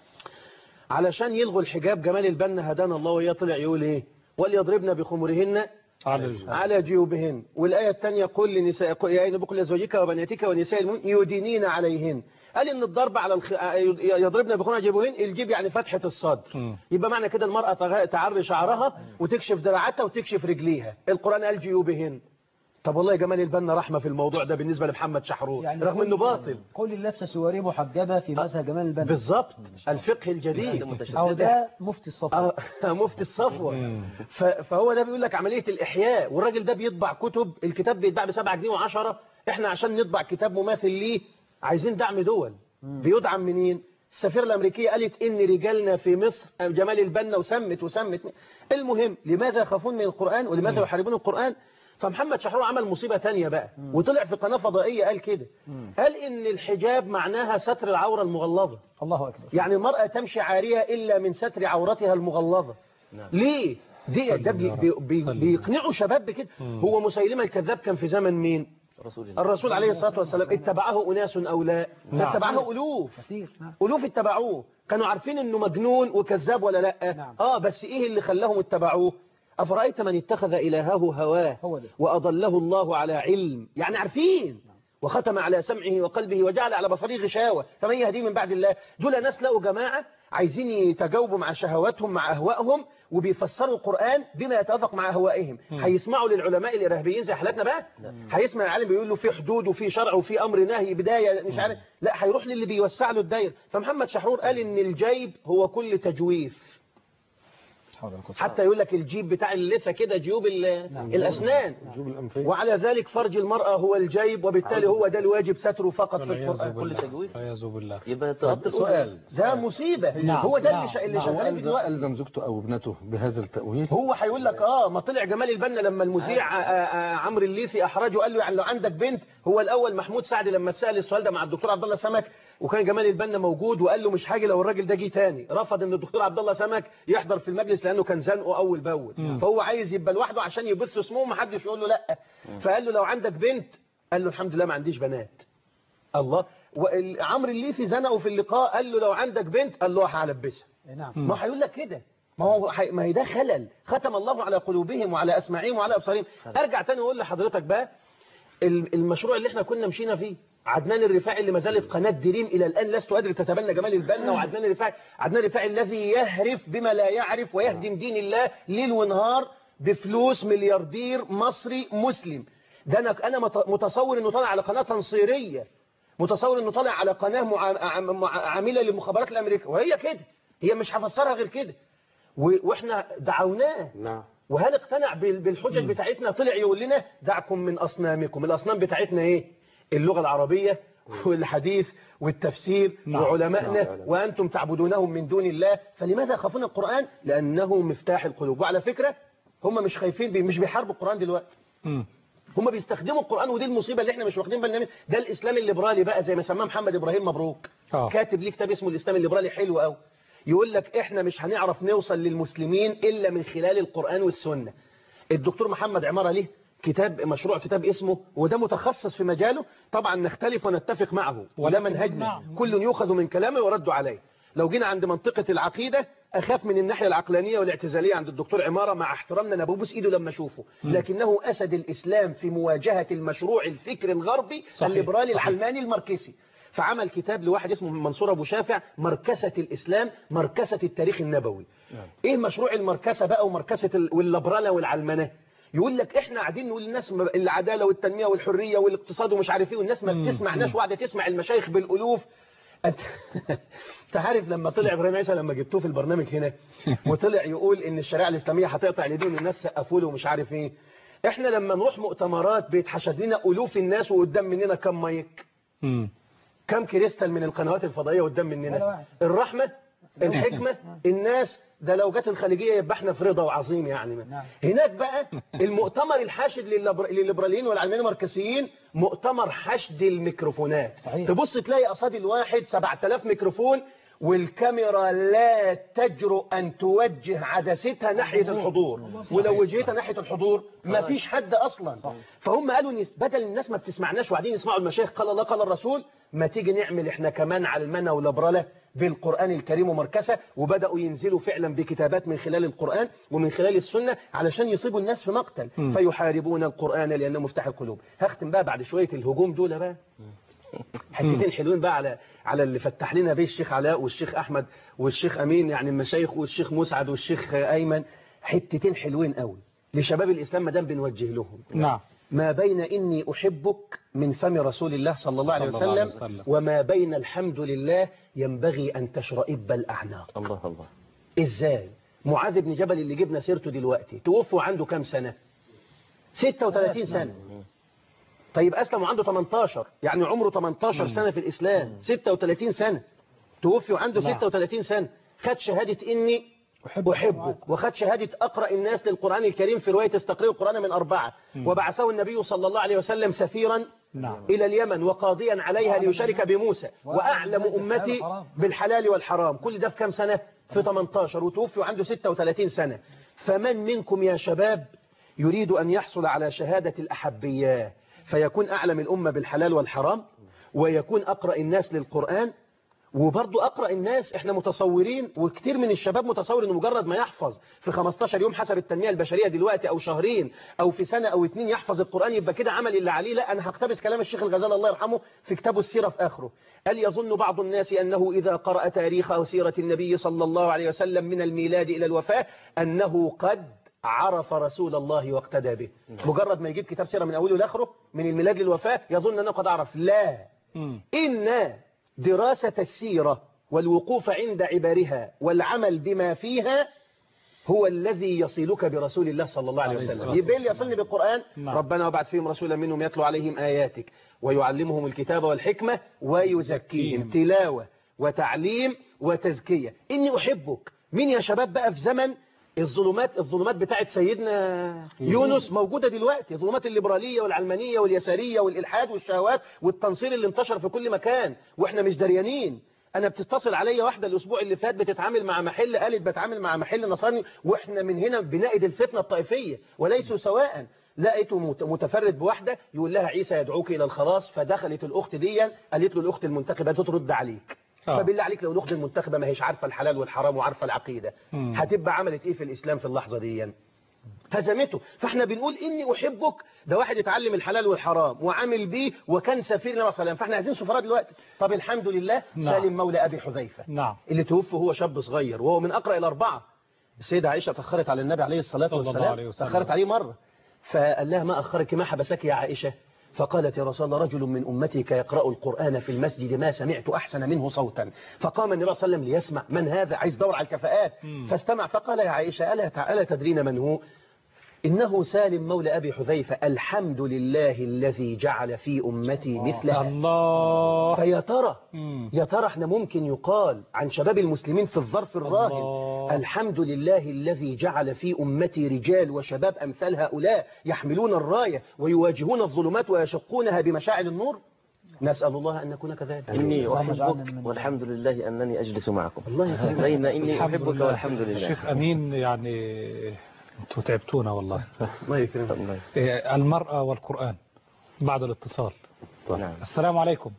Speaker 7: علشان يلغوا الحجاب جمال البنا هدانا الله وهي طلع يقول ايه وليضربن بخمرهن
Speaker 2: على ال-
Speaker 7: على جيوبهن والآية الثانية قل لنساء قل يا أين بقل لزوجك وبناتك ونساء المؤمنين يدينين عليهن قال إن الضرب على الخ... يضربن بخمرهن جيوبهن الجيب يعني فتحة الصدر
Speaker 2: مم.
Speaker 7: يبقى معنى كده المرأة تغ- تعري شعرها وتكشف دراعاتها وتكشف رجليها القرآن قال جيوبهن طب والله جمال البنا رحمة في الموضوع ده بالنسبة لحمد شحرور
Speaker 6: يعني
Speaker 7: رغم انه باطل
Speaker 6: كل اللبسة سواري محجبة في مذهب جمال البنا
Speaker 7: بالظبط الفقه الجديد
Speaker 6: أو ده مفتي الصفوة
Speaker 7: آه، مفتي الصفوة ف- فهو ده بيقول لك عملية الإحياء والراجل ده بيطبع كتب الكتاب بيتباع بسبعة جنيه وعشرة احنا عشان نطبع كتاب مماثل ليه عايزين دعم دول بيدعم منين السفيرة الأمريكية قالت إن رجالنا في مصر جمال البنا وسمت وسمت المهم لماذا يخافون من القرآن ولماذا يحاربون القرآن فمحمد شحرور عمل مصيبة تانية بقى وطلع في قناة فضائية قال كده قال إن الحجاب معناها ستر العورة المغلظة
Speaker 6: الله أكبر
Speaker 7: يعني المرأة تمشي عارية إلا من ستر عورتها المغلظة ليه؟ دي ده بي بي بي
Speaker 2: صلي.
Speaker 7: بيقنعوا شباب بكده هو مسيلمة الكذاب كان في زمن مين؟
Speaker 4: رسول الله
Speaker 7: الرسول عليه الصلاة والسلام اتبعه أناس أو لا
Speaker 2: نعم.
Speaker 7: اتبعه ألوف
Speaker 6: كثير نعم
Speaker 7: ألوف اتبعوه كانوا عارفين أنه مجنون وكذاب ولا لا
Speaker 6: نعم.
Speaker 7: آه بس إيه اللي خلاهم اتبعوه أفرأيت من اتخذ إلهه هواه
Speaker 6: هو ده.
Speaker 7: وأضله الله على علم يعني عارفين وختم على سمعه وقلبه وجعل على بصره غشاوة فمن يهديه من بعد الله دول ناس لقوا جماعة عايزين يتجاوبوا مع شهواتهم مع أهوائهم وبيفسروا القرآن بما يتوافق مع أهوائهم هيسمعوا للعلماء الإرهابيين زي حالتنا بقى هيسمع العالم بيقول له في حدود وفي شرع وفي أمر نهي بداية مش عارف لا هيروح للي بيوسع له الداير فمحمد شحرور قال إن الجيب هو كل تجويف
Speaker 6: حول ولا قوة
Speaker 7: حتى يقول لك الجيب بتاع اللثة كده جيوب ال- الأسنان
Speaker 3: الجيوب الأنفية
Speaker 7: وعلى ذلك فرج المرأة هو الجيب وبالتالي هو ده الواجب ستره فقط في
Speaker 2: والعياذ
Speaker 7: القرآن
Speaker 2: بالله.
Speaker 4: تجويد.
Speaker 2: والعياذ بالله
Speaker 4: يبقى تغطي الأذن.
Speaker 3: سؤال
Speaker 7: ده مصيبة
Speaker 6: نعم،
Speaker 7: هو ده
Speaker 6: نعم،
Speaker 7: اللي, شا... اللي
Speaker 6: نعم.
Speaker 7: شغالين في
Speaker 3: ألزم,
Speaker 7: دلوقتي
Speaker 3: ألزم زوجته أو ابنته بهذا التأويل
Speaker 7: هو هيقول لك اه ما طلع جمال البنا لما المذيع آه، آه، عمرو الليثي احرجه قال له يعني لو عندك بنت هو الاول محمود سعد لما اتسال السؤال ده مع الدكتور عبد الله سمك وكان جمال البنا موجود وقال له مش هاجي لو الراجل ده جه تاني رفض ان الدكتور عبد الله سمك يحضر في المجلس لانه كان زنقه اول باول فهو عايز يبقى لوحده عشان يبث اسمه ما حدش يقول له لا فقال له لو عندك بنت قال له الحمد لله ما عنديش بنات الله وعمرو الليثي زنقه في اللقاء قال له لو عندك بنت قال له هلبسها
Speaker 6: نعم
Speaker 7: ما هيقول لك كده ما هو حي... ما هي ده خلل ختم الله على قلوبهم وعلى اسماعهم وعلى ابصارهم ارجع تاني واقول لحضرتك بقى ال- المشروع اللي احنا كنا مشينا فيه عدنان الرفاعي اللي ما زالت قناه دريم الى الان لست ادري تتبنى جمال البنا وعدنان الرفاعي عدنان الرفاعي الذي يهرف بما لا يعرف ويهدم دين الله ليل ونهار بفلوس ملياردير مصري مسلم ده انا انا مت- متصور انه طالع على قناه تنصيريه متصور انه طالع على قناه مع... مع... عامله للمخابرات الامريكيه وهي كده هي مش هفسرها غير كده و... واحنا دعوناه
Speaker 5: نعم
Speaker 7: وهل اقتنع بال- بالحجج بتاعتنا طلع يقول لنا دعكم من أصنامكم الأصنام بتاعتنا إيه اللغة العربية والحديث والتفسير
Speaker 2: نعم.
Speaker 7: وعلمائنا وأنتم تعبدونهم من دون الله فلماذا يخافون القرآن لأنه مفتاح القلوب وعلى فكرة هم مش خايفين بي مش بيحاربوا القرآن دلوقتي
Speaker 2: مم.
Speaker 7: هم بيستخدموا القرآن ودي المصيبة اللي احنا مش واخدين بالنا منها ده الإسلام الليبرالي بقى زي ما سماه محمد إبراهيم مبروك
Speaker 2: آه.
Speaker 7: كاتب ليه كتاب اسمه الإسلام الليبرالي حلو قوي يقول لك احنا مش هنعرف نوصل للمسلمين إلا من خلال القرآن والسنة الدكتور محمد عمارة ليه كتاب مشروع كتاب اسمه وده متخصص في مجاله طبعا نختلف ونتفق معه وده
Speaker 2: ولكن
Speaker 7: منهجنا
Speaker 2: نعم.
Speaker 7: كل يؤخذ من كلامه ويرد عليه لو جينا عند منطقة العقيدة أخاف من الناحية العقلانية والاعتزالية عند الدكتور عمارة مع احترامنا أنا ببوس إيده لما أشوفه لكنه أسد الإسلام في مواجهة المشروع الفكر الغربي
Speaker 2: صحيح،
Speaker 7: الليبرالي
Speaker 2: صحيح.
Speaker 7: العلماني الماركسي فعمل كتاب لواحد اسمه منصور أبو شافع مركسة الإسلام مركسة التاريخ النبوي إيه مشروع المركسة بقى ومركسة ال- والليبرالة والعلمانة يقول لك احنا قاعدين نقول للناس م- العداله والتنميه والحريه والاقتصاد ومش عارف ايه والناس ما بتسمعناش وقاعده تسمع المشايخ بالالوف انت انت عارف لما طلع ابراهيم عيسى لما جبتوه في البرنامج هنا وطلع يقول ان الشريعه الاسلاميه هتقطع الايدين والناس سقفوا له ومش عارف ايه احنا لما نروح مؤتمرات بيتحشد لنا الوف الناس وقدام مننا كم مايك
Speaker 2: مم.
Speaker 7: كم كريستال من القنوات الفضائيه قدام
Speaker 6: ولا
Speaker 7: مننا
Speaker 6: واحد.
Speaker 7: الرحمه الحكمه الناس ده لو جت الخليجيه يبقى احنا في رضا وعظيم يعني
Speaker 6: نعم.
Speaker 7: هناك بقى المؤتمر الحاشد للليبر- للليبراليين والعلمانيين الماركسيين مؤتمر حشد الميكروفونات
Speaker 6: صحيح.
Speaker 7: تبص تلاقي قصاد الواحد 7000 ميكروفون والكاميرا لا تجرؤ أن توجه عدستها ناحية الحضور ولو وجهتها ناحية الحضور ما فيش حد أصلا فهم قالوا نس- بدل الناس ما بتسمعناش وقاعدين يسمعوا المشايخ قال الله قال الرسول ما تيجي نعمل احنا كمان علمنا ولبرلة بالقرآن الكريم ومركزة وبدأوا ينزلوا فعلا بكتابات من خلال القرآن ومن خلال السنة علشان يصيبوا الناس في مقتل فيحاربون القرآن لأنه مفتاح القلوب هختم بقى بعد شوية الهجوم دول بقى حتتين حلوين بقى على على اللي فتح لنا بيه الشيخ علاء والشيخ احمد والشيخ امين يعني المشايخ والشيخ مسعد والشيخ ايمن حتتين حلوين قوي لشباب الاسلام ما دام بنوجه لهم
Speaker 2: نعم
Speaker 7: ما بين اني احبك من فم رسول الله صلى الله عليه
Speaker 2: صلى الله عليه
Speaker 7: وسلم
Speaker 2: وسلم.
Speaker 7: وما بين الحمد لله ينبغي ان تشرئب الاعناق
Speaker 4: الله الله
Speaker 7: ازاي معاذ بن جبل اللي جبنا سيرته دلوقتي توفى عنده كام سنه 36 سنه طيب أسلم وعنده 18 يعني عمره 18 سنة في الإسلام 36 سنة توفي وعنده
Speaker 2: نعم.
Speaker 7: 36 سنة خد شهادة إني أحبك وخد شهادة أقرأ الناس للقرآن الكريم في رواية استقرئ القرآن من أربعة وبعثه النبي صلى الله عليه وسلم سفيرا
Speaker 2: نعم.
Speaker 7: إلى اليمن وقاضيا عليها ليشارك بموسى وأعلم أمتي بالحلال والحرام كل ده في كام سنة؟ في 18 وتوفي وعنده 36 سنة فمن منكم يا شباب يريد أن يحصل على شهادة الأحبية فيكون أعلم الأمة بالحلال والحرام ويكون أقرأ الناس للقرآن وبرضو أقرأ الناس احنا متصورين وكتير من الشباب متصور انه مجرد ما يحفظ في 15 يوم حسب التنمية البشرية دلوقتي او شهرين او في سنة او اتنين يحفظ القرآن يبقى كده عمل اللي عليه لا انا هقتبس كلام الشيخ الغزالي الله يرحمه في كتابه السيرة في اخره قال يظن بعض الناس انه اذا قرأ تاريخ او سيرة النبي صلى الله عليه وسلم من الميلاد الى الوفاة انه قد عرف رسول الله واقتدى به مجرد ما يجيب كتاب سيرة من اوله لاخره من الميلاد للوفاة يظن انه قد عرف لا
Speaker 2: مم.
Speaker 7: إن دراسة السيرة والوقوف عند عبارها والعمل بما فيها هو الذي يصلك برسول الله صلى الله عليه
Speaker 2: عليه
Speaker 7: وسلم
Speaker 2: الصلاة
Speaker 7: يبقى اللي يصلني بالقرآن
Speaker 2: نعم.
Speaker 7: ربنا وبعث فيهم رسولا منهم يتلو عليهم آياتك ويعلمهم الكتاب والحكمة ويزكيهم
Speaker 2: يزكيهم.
Speaker 7: تلاوة وتعليم وتزكية إني أحبك مين يا شباب بقى في زمن الظلمات الظلمات بتاعت سيدنا يونس موجودة دلوقتي ظلمات الليبرالية والعلمانية واليسارية والإلحاد والشهوات والتنصير اللي انتشر في كل مكان واحنا مش دريانين انا بتتصل عليا واحدة الاسبوع اللي فات بتتعامل مع محل قالت بتعامل مع محل نصراني واحنا من هنا بنائد الفتنة الطائفية وليسوا سواء لقيته مت- متفرد بواحدة يقول لها عيسى يدعوك إلى الخلاص فدخلت الأخت دي قالت له الأخت المنتخبة ترد عليك
Speaker 2: آه.
Speaker 7: فبالله عليك لو الأخت المنتخبة ما هيش عارفة الحلال والحرام وعارفة العقيدة
Speaker 2: مم.
Speaker 7: هتبقى عملت إيه في الإسلام في اللحظة دي هزمته فاحنا بنقول إني أحبك ده واحد اتعلم الحلال والحرام وعامل بيه وكان سفير النبي صلى الله عليه وسلم فاحنا عايزين سفراء دلوقتي طب الحمد لله
Speaker 2: نعم.
Speaker 7: سالم مولى أبي حذيفة
Speaker 2: نعم
Speaker 7: اللي توفي وهو شاب صغير وهو من أقرأ الأربعة السيدة عائشة تأخرت على النبي عليه الصلاة
Speaker 2: صلى الله
Speaker 7: والسلام
Speaker 2: عليه وسلم.
Speaker 7: تأخرت عليه مرة فقال لها ما أخرك ما حبسك يا عائشة فقالت يا رسول الله رجل من أمتك يقرأ القرآن في المسجد ما سمعت أحسن منه صوتا فقام النبي صلى الله عليه وسلم ليسمع من هذا عايز دور على الكفاءات فاستمع فقال يا عائشة ألا, ألا تدرين من هو إنه سالم مولى أبي حذيفة الحمد لله الذي جعل في أمتي مثله
Speaker 2: الله
Speaker 7: فيا ترى
Speaker 2: مم.
Speaker 7: يا ترى احنا ممكن يقال عن شباب المسلمين في الظرف الراهن
Speaker 2: الله.
Speaker 7: الحمد لله الذي جعل في أمتي رجال وشباب أمثال هؤلاء يحملون الراية ويواجهون الظلمات ويشقونها بمشاعل النور نسأل الله أن نكون كذلك
Speaker 4: إني
Speaker 6: اللهم اجعلنا
Speaker 4: أحبك
Speaker 6: ممن
Speaker 4: والحمد لله أنني أجلس معكم
Speaker 7: الله يخليك
Speaker 4: بين إني
Speaker 2: الحمد
Speaker 4: أحبك
Speaker 2: لله.
Speaker 4: والحمد لله
Speaker 2: الشيخ أمين يعني انتوا تعبتونا والله
Speaker 7: الله يكرمك
Speaker 4: الله
Speaker 2: إيه، المرأة والقرآن بعد الاتصال
Speaker 4: نعم
Speaker 2: السلام عليكم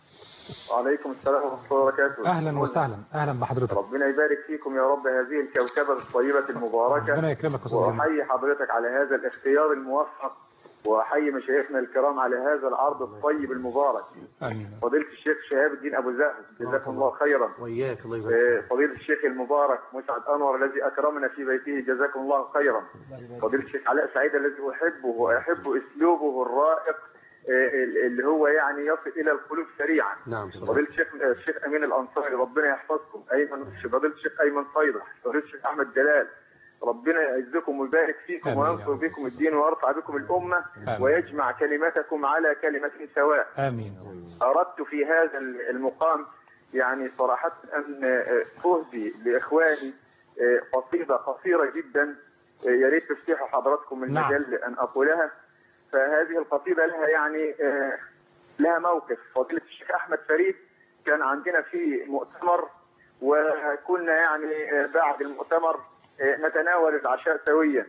Speaker 8: وعليكم السلام ورحمة الله وبركاته
Speaker 2: أهلا وسهلا أهلا بحضرتك
Speaker 8: ربنا يبارك فيكم يا رب هذه الكوكبة الطيبة
Speaker 2: ربنا
Speaker 8: المباركة
Speaker 2: يكرمك يا أستاذ جميل.
Speaker 8: وأحيي حضرتك على هذا الاختيار الموفق وأحيي مشايخنا الكرام على هذا العرض الطيب المبارك
Speaker 2: آمين
Speaker 8: فضيلة الشيخ شهاب الدين أبو زهر جزاكم الله خيرا
Speaker 7: وإياك الله يبارك
Speaker 8: آه، فضيلة الشيخ المبارك مسعد أنور الذي أكرمنا في بيته جزاكم الله خيرا فضيلة الشيخ علاء سعيد الذي أحبه وأحب أسلوبه الرائق آه، اللي هو يعني يصل إلى القلوب سريعا
Speaker 7: نعم صلى
Speaker 8: فضيلة الشيخ الشيخ أمين الأنصاري ربنا يحفظكم أيمن فضيلة الشيخ أيمن صيدح فضيلة الشيخ أحمد جلال ربنا يعزكم ويبارك فيكم
Speaker 2: آمين يا
Speaker 8: وينصر
Speaker 2: رب.
Speaker 8: بكم الدين ويرفع بكم الأمة
Speaker 2: آمين.
Speaker 8: ويجمع كلمتكم على كلمة سواء
Speaker 2: آمين
Speaker 8: أردت في هذا المقام يعني صراحة أن أهدي لإخواني قصيدة قصيرة جدا يا ريت تفتحوا حضراتكم
Speaker 2: نعم.
Speaker 8: المجال أن أقولها فهذه القصيدة لها يعني لها موقف فضيلة الشيخ أحمد فريد كان عندنا في مؤتمر وكنا يعني آه، بعد المؤتمر آه، نتناول العشاء سويا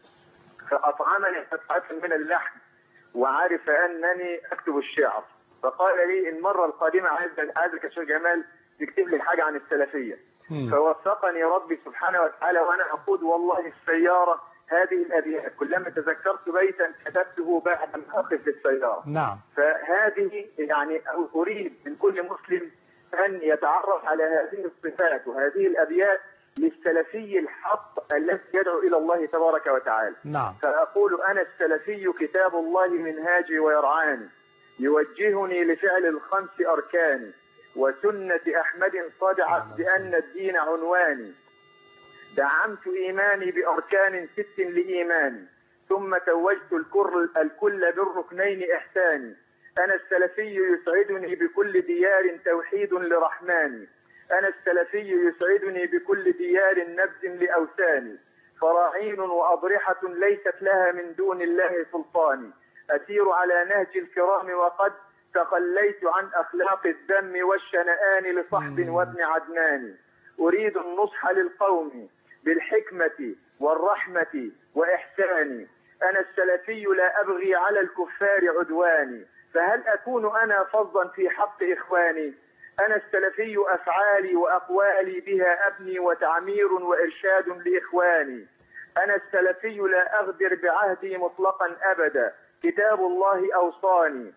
Speaker 8: فأطعمني قطعة من اللحم وعرف أنني أكتب الشعر فقال لي المرة القادمة عايز عايزك يا شيخ جمال تكتب لي حاجة عن السلفية
Speaker 2: مم.
Speaker 8: فوفقني ربي سبحانه وتعالى وأنا أقود والله السيارة هذه الأبيات كلما تذكرت بيتا كتبته بعد ما أقف في السيارة
Speaker 2: نعم
Speaker 8: فهذه يعني أريد من كل مسلم أن يتعرف على هذه الصفات وهذه الأبيات للسلفي الحق الذي يدعو إلى الله تبارك وتعالى
Speaker 2: نعم
Speaker 8: فأقول أنا السلفي كتاب الله منهاجي ويرعاني يوجهني لفعل الخمس أركان وسنة أحمد صدعت بأن الدين عنواني دعمت إيماني بأركان ست لإيماني ثم توجت الكل, الكل بالركنين إحساني أنا السلفي يسعدني بكل ديار توحيد لرحماني أنا السلفي يسعدني بكل ديار نبذ لأوثاني فراعين وأضرحة ليست لها من دون الله سلطان أسير على نهج الكرام وقد تخليت عن أخلاق الذم والشنآن لصحب وابن عدنان أريد النصح للقوم بالحكمة والرحمة وإحساني أنا السلفي لا أبغي على الكفار عدواني فهل أكون أنا فظا في حق إخواني أنا السلفي أفعالي وأقوالي بها أبني وتعمير وإرشاد لإخواني أنا السلفي لا أغدر بعهدي مطلقا أبدا كتاب الله أوصاني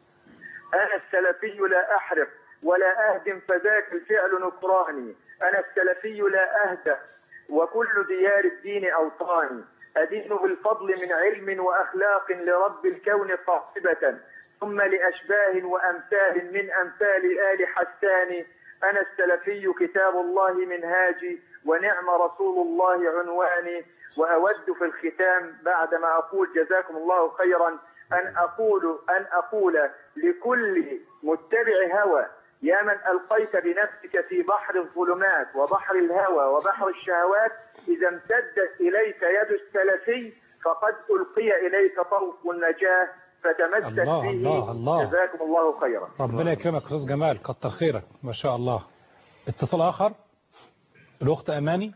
Speaker 8: أنا السلفي لا أحرق ولا أهدم فذاك الفعل نكراني أنا السلفي لا أهدى وكل ديار الدين أوطاني أدين بالفضل من علم وأخلاق لرب الكون قاطبة ثم لأشباه وأمثال من أمثال آل حسان أنا السلفي كتاب الله منهاجي ونعم رسول الله عنواني وأود في الختام بعدما أقول جزاكم الله خيرا أن أقول أن أقول لكل متبع هوى يا من ألقيت بنفسك في بحر الظلمات وبحر الهوى وبحر الشهوات إذا امتدت إليك يد السلفي فقد ألقي إليك طوق النجاة فتمسك
Speaker 2: الله
Speaker 8: به
Speaker 2: الله الله.
Speaker 8: جزاكم الله خيرا
Speaker 2: ربنا يكرمك استاذ جمال كتر خيرك ما شاء الله اتصال اخر الاخت اماني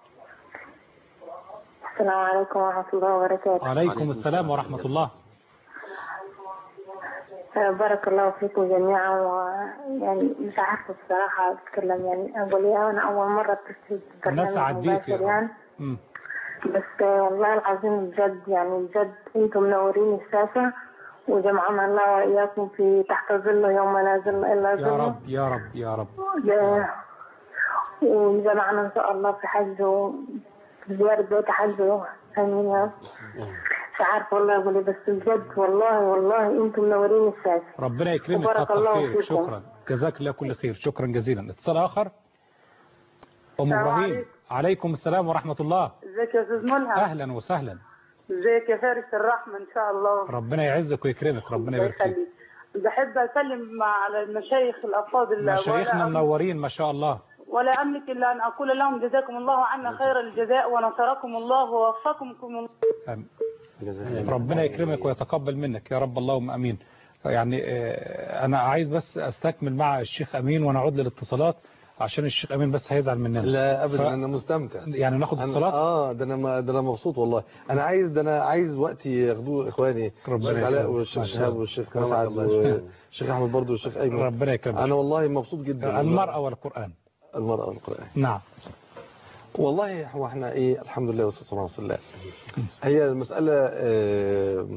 Speaker 9: السلام عليكم ورحمة الله وبركاته
Speaker 2: وعليكم السلام ورحمه الله
Speaker 9: آه، بارك الله فيكم جميعا ويعني مش عارفة الصراحة أتكلم يعني أقول إيه أنا أول مرة أتصل بالبرنامج
Speaker 2: نسعد بيك يا
Speaker 9: مباشر
Speaker 2: رب.
Speaker 9: يعني
Speaker 2: مم.
Speaker 9: بس آه، والله العظيم بجد يعني بجد أنتم منورين الشاشة وجمعنا الله وإياكم في تحت ظله يوم لا ظل إلا
Speaker 2: يا
Speaker 9: ظله
Speaker 2: رب يا رب يا رب
Speaker 9: آه، وجمعنا إن شاء الله في حج و- في زيارة بيت حج آمين يا رب مش عارفة والله أقول إيه بس بجد والله والله أنتم منورين الشاشة
Speaker 2: ربنا يكرمك
Speaker 9: وبارك
Speaker 2: كتر
Speaker 9: الله
Speaker 2: خيرك
Speaker 9: فيكم.
Speaker 2: شكرا جزاك الله كل خير شكرا جزيلا اتصال اخر ام
Speaker 10: السلام
Speaker 2: ابراهيم
Speaker 10: عليكم.
Speaker 2: عليكم السلام ورحمه الله
Speaker 10: ازيك يا استاذ ملهم
Speaker 2: اهلا وسهلا
Speaker 10: ازيك يا فارس الرحمه ان شاء الله
Speaker 2: ربنا يعزك ويكرمك ربنا
Speaker 10: الله
Speaker 2: يبارك فيك
Speaker 10: يخليك بحب اسلم على المشايخ الافاضل
Speaker 2: مشايخنا
Speaker 10: ولا,
Speaker 2: منورين ما شاء الله
Speaker 10: ولا املك الا ان اقول لهم جزاكم الله عنا خير الجزاء ونصركم الله ووفقكم الله
Speaker 2: آمين. ربنا يكرمك ويتقبل منك يا رب اللهم امين يعني آه، انا عايز بس استكمل مع الشيخ امين ونعود للاتصالات عشان الشيخ امين بس هيزعل مننا
Speaker 3: لا ابدا
Speaker 2: ف-
Speaker 3: انا مستمتع
Speaker 2: يعني ناخد
Speaker 3: أنا-
Speaker 2: اتصالات
Speaker 3: اه ده انا ما- ده انا مبسوط والله انا عايز ده انا عايز وقتي ياخدوه اخواني
Speaker 2: ربنا
Speaker 3: الشيخ علاء
Speaker 2: يكرمك.
Speaker 3: والشيخ
Speaker 2: ما شاء
Speaker 3: شهاب
Speaker 2: الله.
Speaker 3: والشيخ
Speaker 2: ما شاء
Speaker 3: مسعد
Speaker 2: الله.
Speaker 3: والشيخ احمد برضه والشيخ ايمن
Speaker 2: ربنا يكرمك
Speaker 3: انا والله مبسوط جدا
Speaker 2: المرأة والقرآن
Speaker 3: المرأة والقرآن
Speaker 2: نعم
Speaker 3: والله هو احنا ايه الحمد لله والصلاه والسلام على رسول الله هي المساله آه،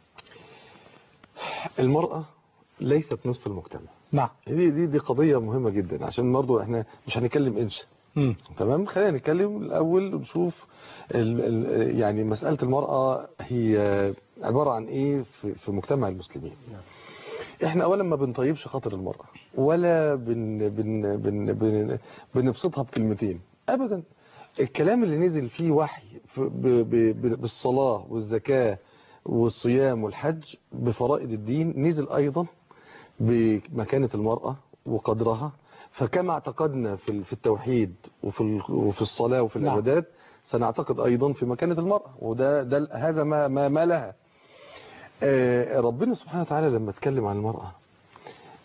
Speaker 3: المراه ليست نصف المجتمع
Speaker 2: نعم
Speaker 3: دي دي دي قضيه مهمه جدا عشان برضو احنا مش هنتكلم انشا
Speaker 2: مم.
Speaker 3: تمام خلينا نتكلم الاول ونشوف ال ال يعني مساله المراه هي عباره عن ايه في, في مجتمع المسلمين احنا اولا ما بنطيبش خاطر المراه ولا بن بن بن بن بنبسطها بكلمتين ابدا الكلام اللي نزل فيه وحي في- ب- ب- ب- بالصلاه والزكاه والصيام والحج بفرائض الدين نزل ايضا بمكانه المراه وقدرها فكما اعتقدنا في ال- في التوحيد وفي ال- وفي الصلاه وفي
Speaker 2: نعم.
Speaker 3: العبادات سنعتقد ايضا في مكانه المراه وده ده هذا ما ما, ما لها آه، ربنا سبحانه وتعالى لما اتكلم عن المرأة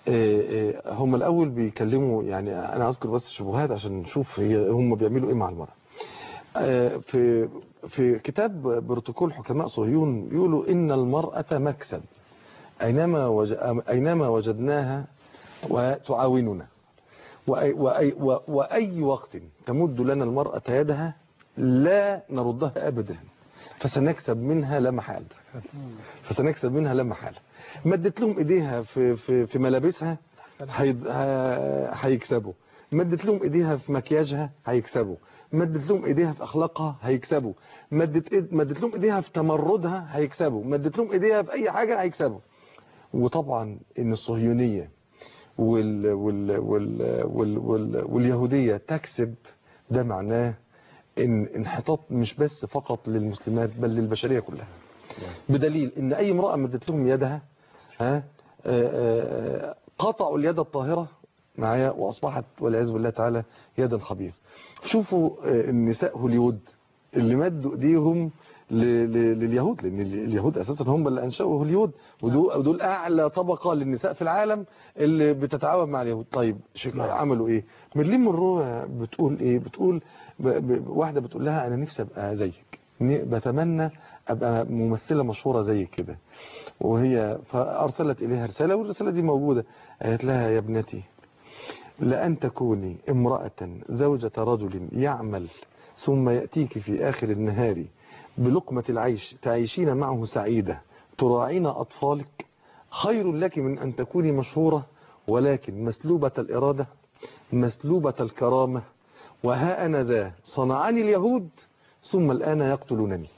Speaker 3: آه، آه، هم الأول بيكلموا يعني أنا أذكر بس الشبهات عشان نشوف هي هم بيعملوا إيه مع المرأة آه، في في كتاب بروتوكول حكماء صهيون بيقولوا إن المرأة مكسب أينما وج... أينما وجدناها وتعاوننا وأي, وأي, و- وأي وقت تمد لنا المرأة يدها لا نردها أبدا فسنكسب منها لا محالة فسنكسب منها لا محالة مدت لهم ايديها في في في ملابسها هيد- ه- هيكسبوا مدت لهم ايديها في مكياجها هيكسبوا مدت لهم ايديها في اخلاقها هيكسبوا مدت إيد- مدت لهم ايديها في تمردها هيكسبوا مدت لهم ايديها في اي حاجه هيكسبوا وطبعا ان الصهيونيه وال وال وال وال وال واليهوديه تكسب ده معناه ان انحطاط مش بس فقط للمسلمات بل للبشريه كلها بدليل ان اي امراه مدت لهم يدها ها آه، آه، قطعوا اليد الطاهره معايا واصبحت والعياذ بالله تعالى يدا خبيث شوفوا آه، النساء هوليود اللي مدوا ايديهم ل- ل- لليهود لان ال- اليهود اساسا هم اللي انشأوا هوليود ودول ودول اعلى طبقه للنساء في العالم اللي بتتعاون مع اليهود طيب شكل عملوا ايه ميرلين مونرو بتقول ايه بتقول ب... ب... واحده بتقول لها انا نفسي ابقى زيك ن- بتمنى ابقى ممثله مشهوره زيك كده وهي فارسلت اليها رساله والرساله دي موجوده قالت لها يا ابنتي لأن تكوني امرأة زوجة رجل يعمل ثم يأتيك في آخر النهار بلقمة العيش تعيشين معه سعيدة تراعين أطفالك خير لك من أن تكوني مشهورة ولكن مسلوبة الإرادة مسلوبة الكرامة وها أنا ذا صنعاني اليهود ثم الآن يقتلونني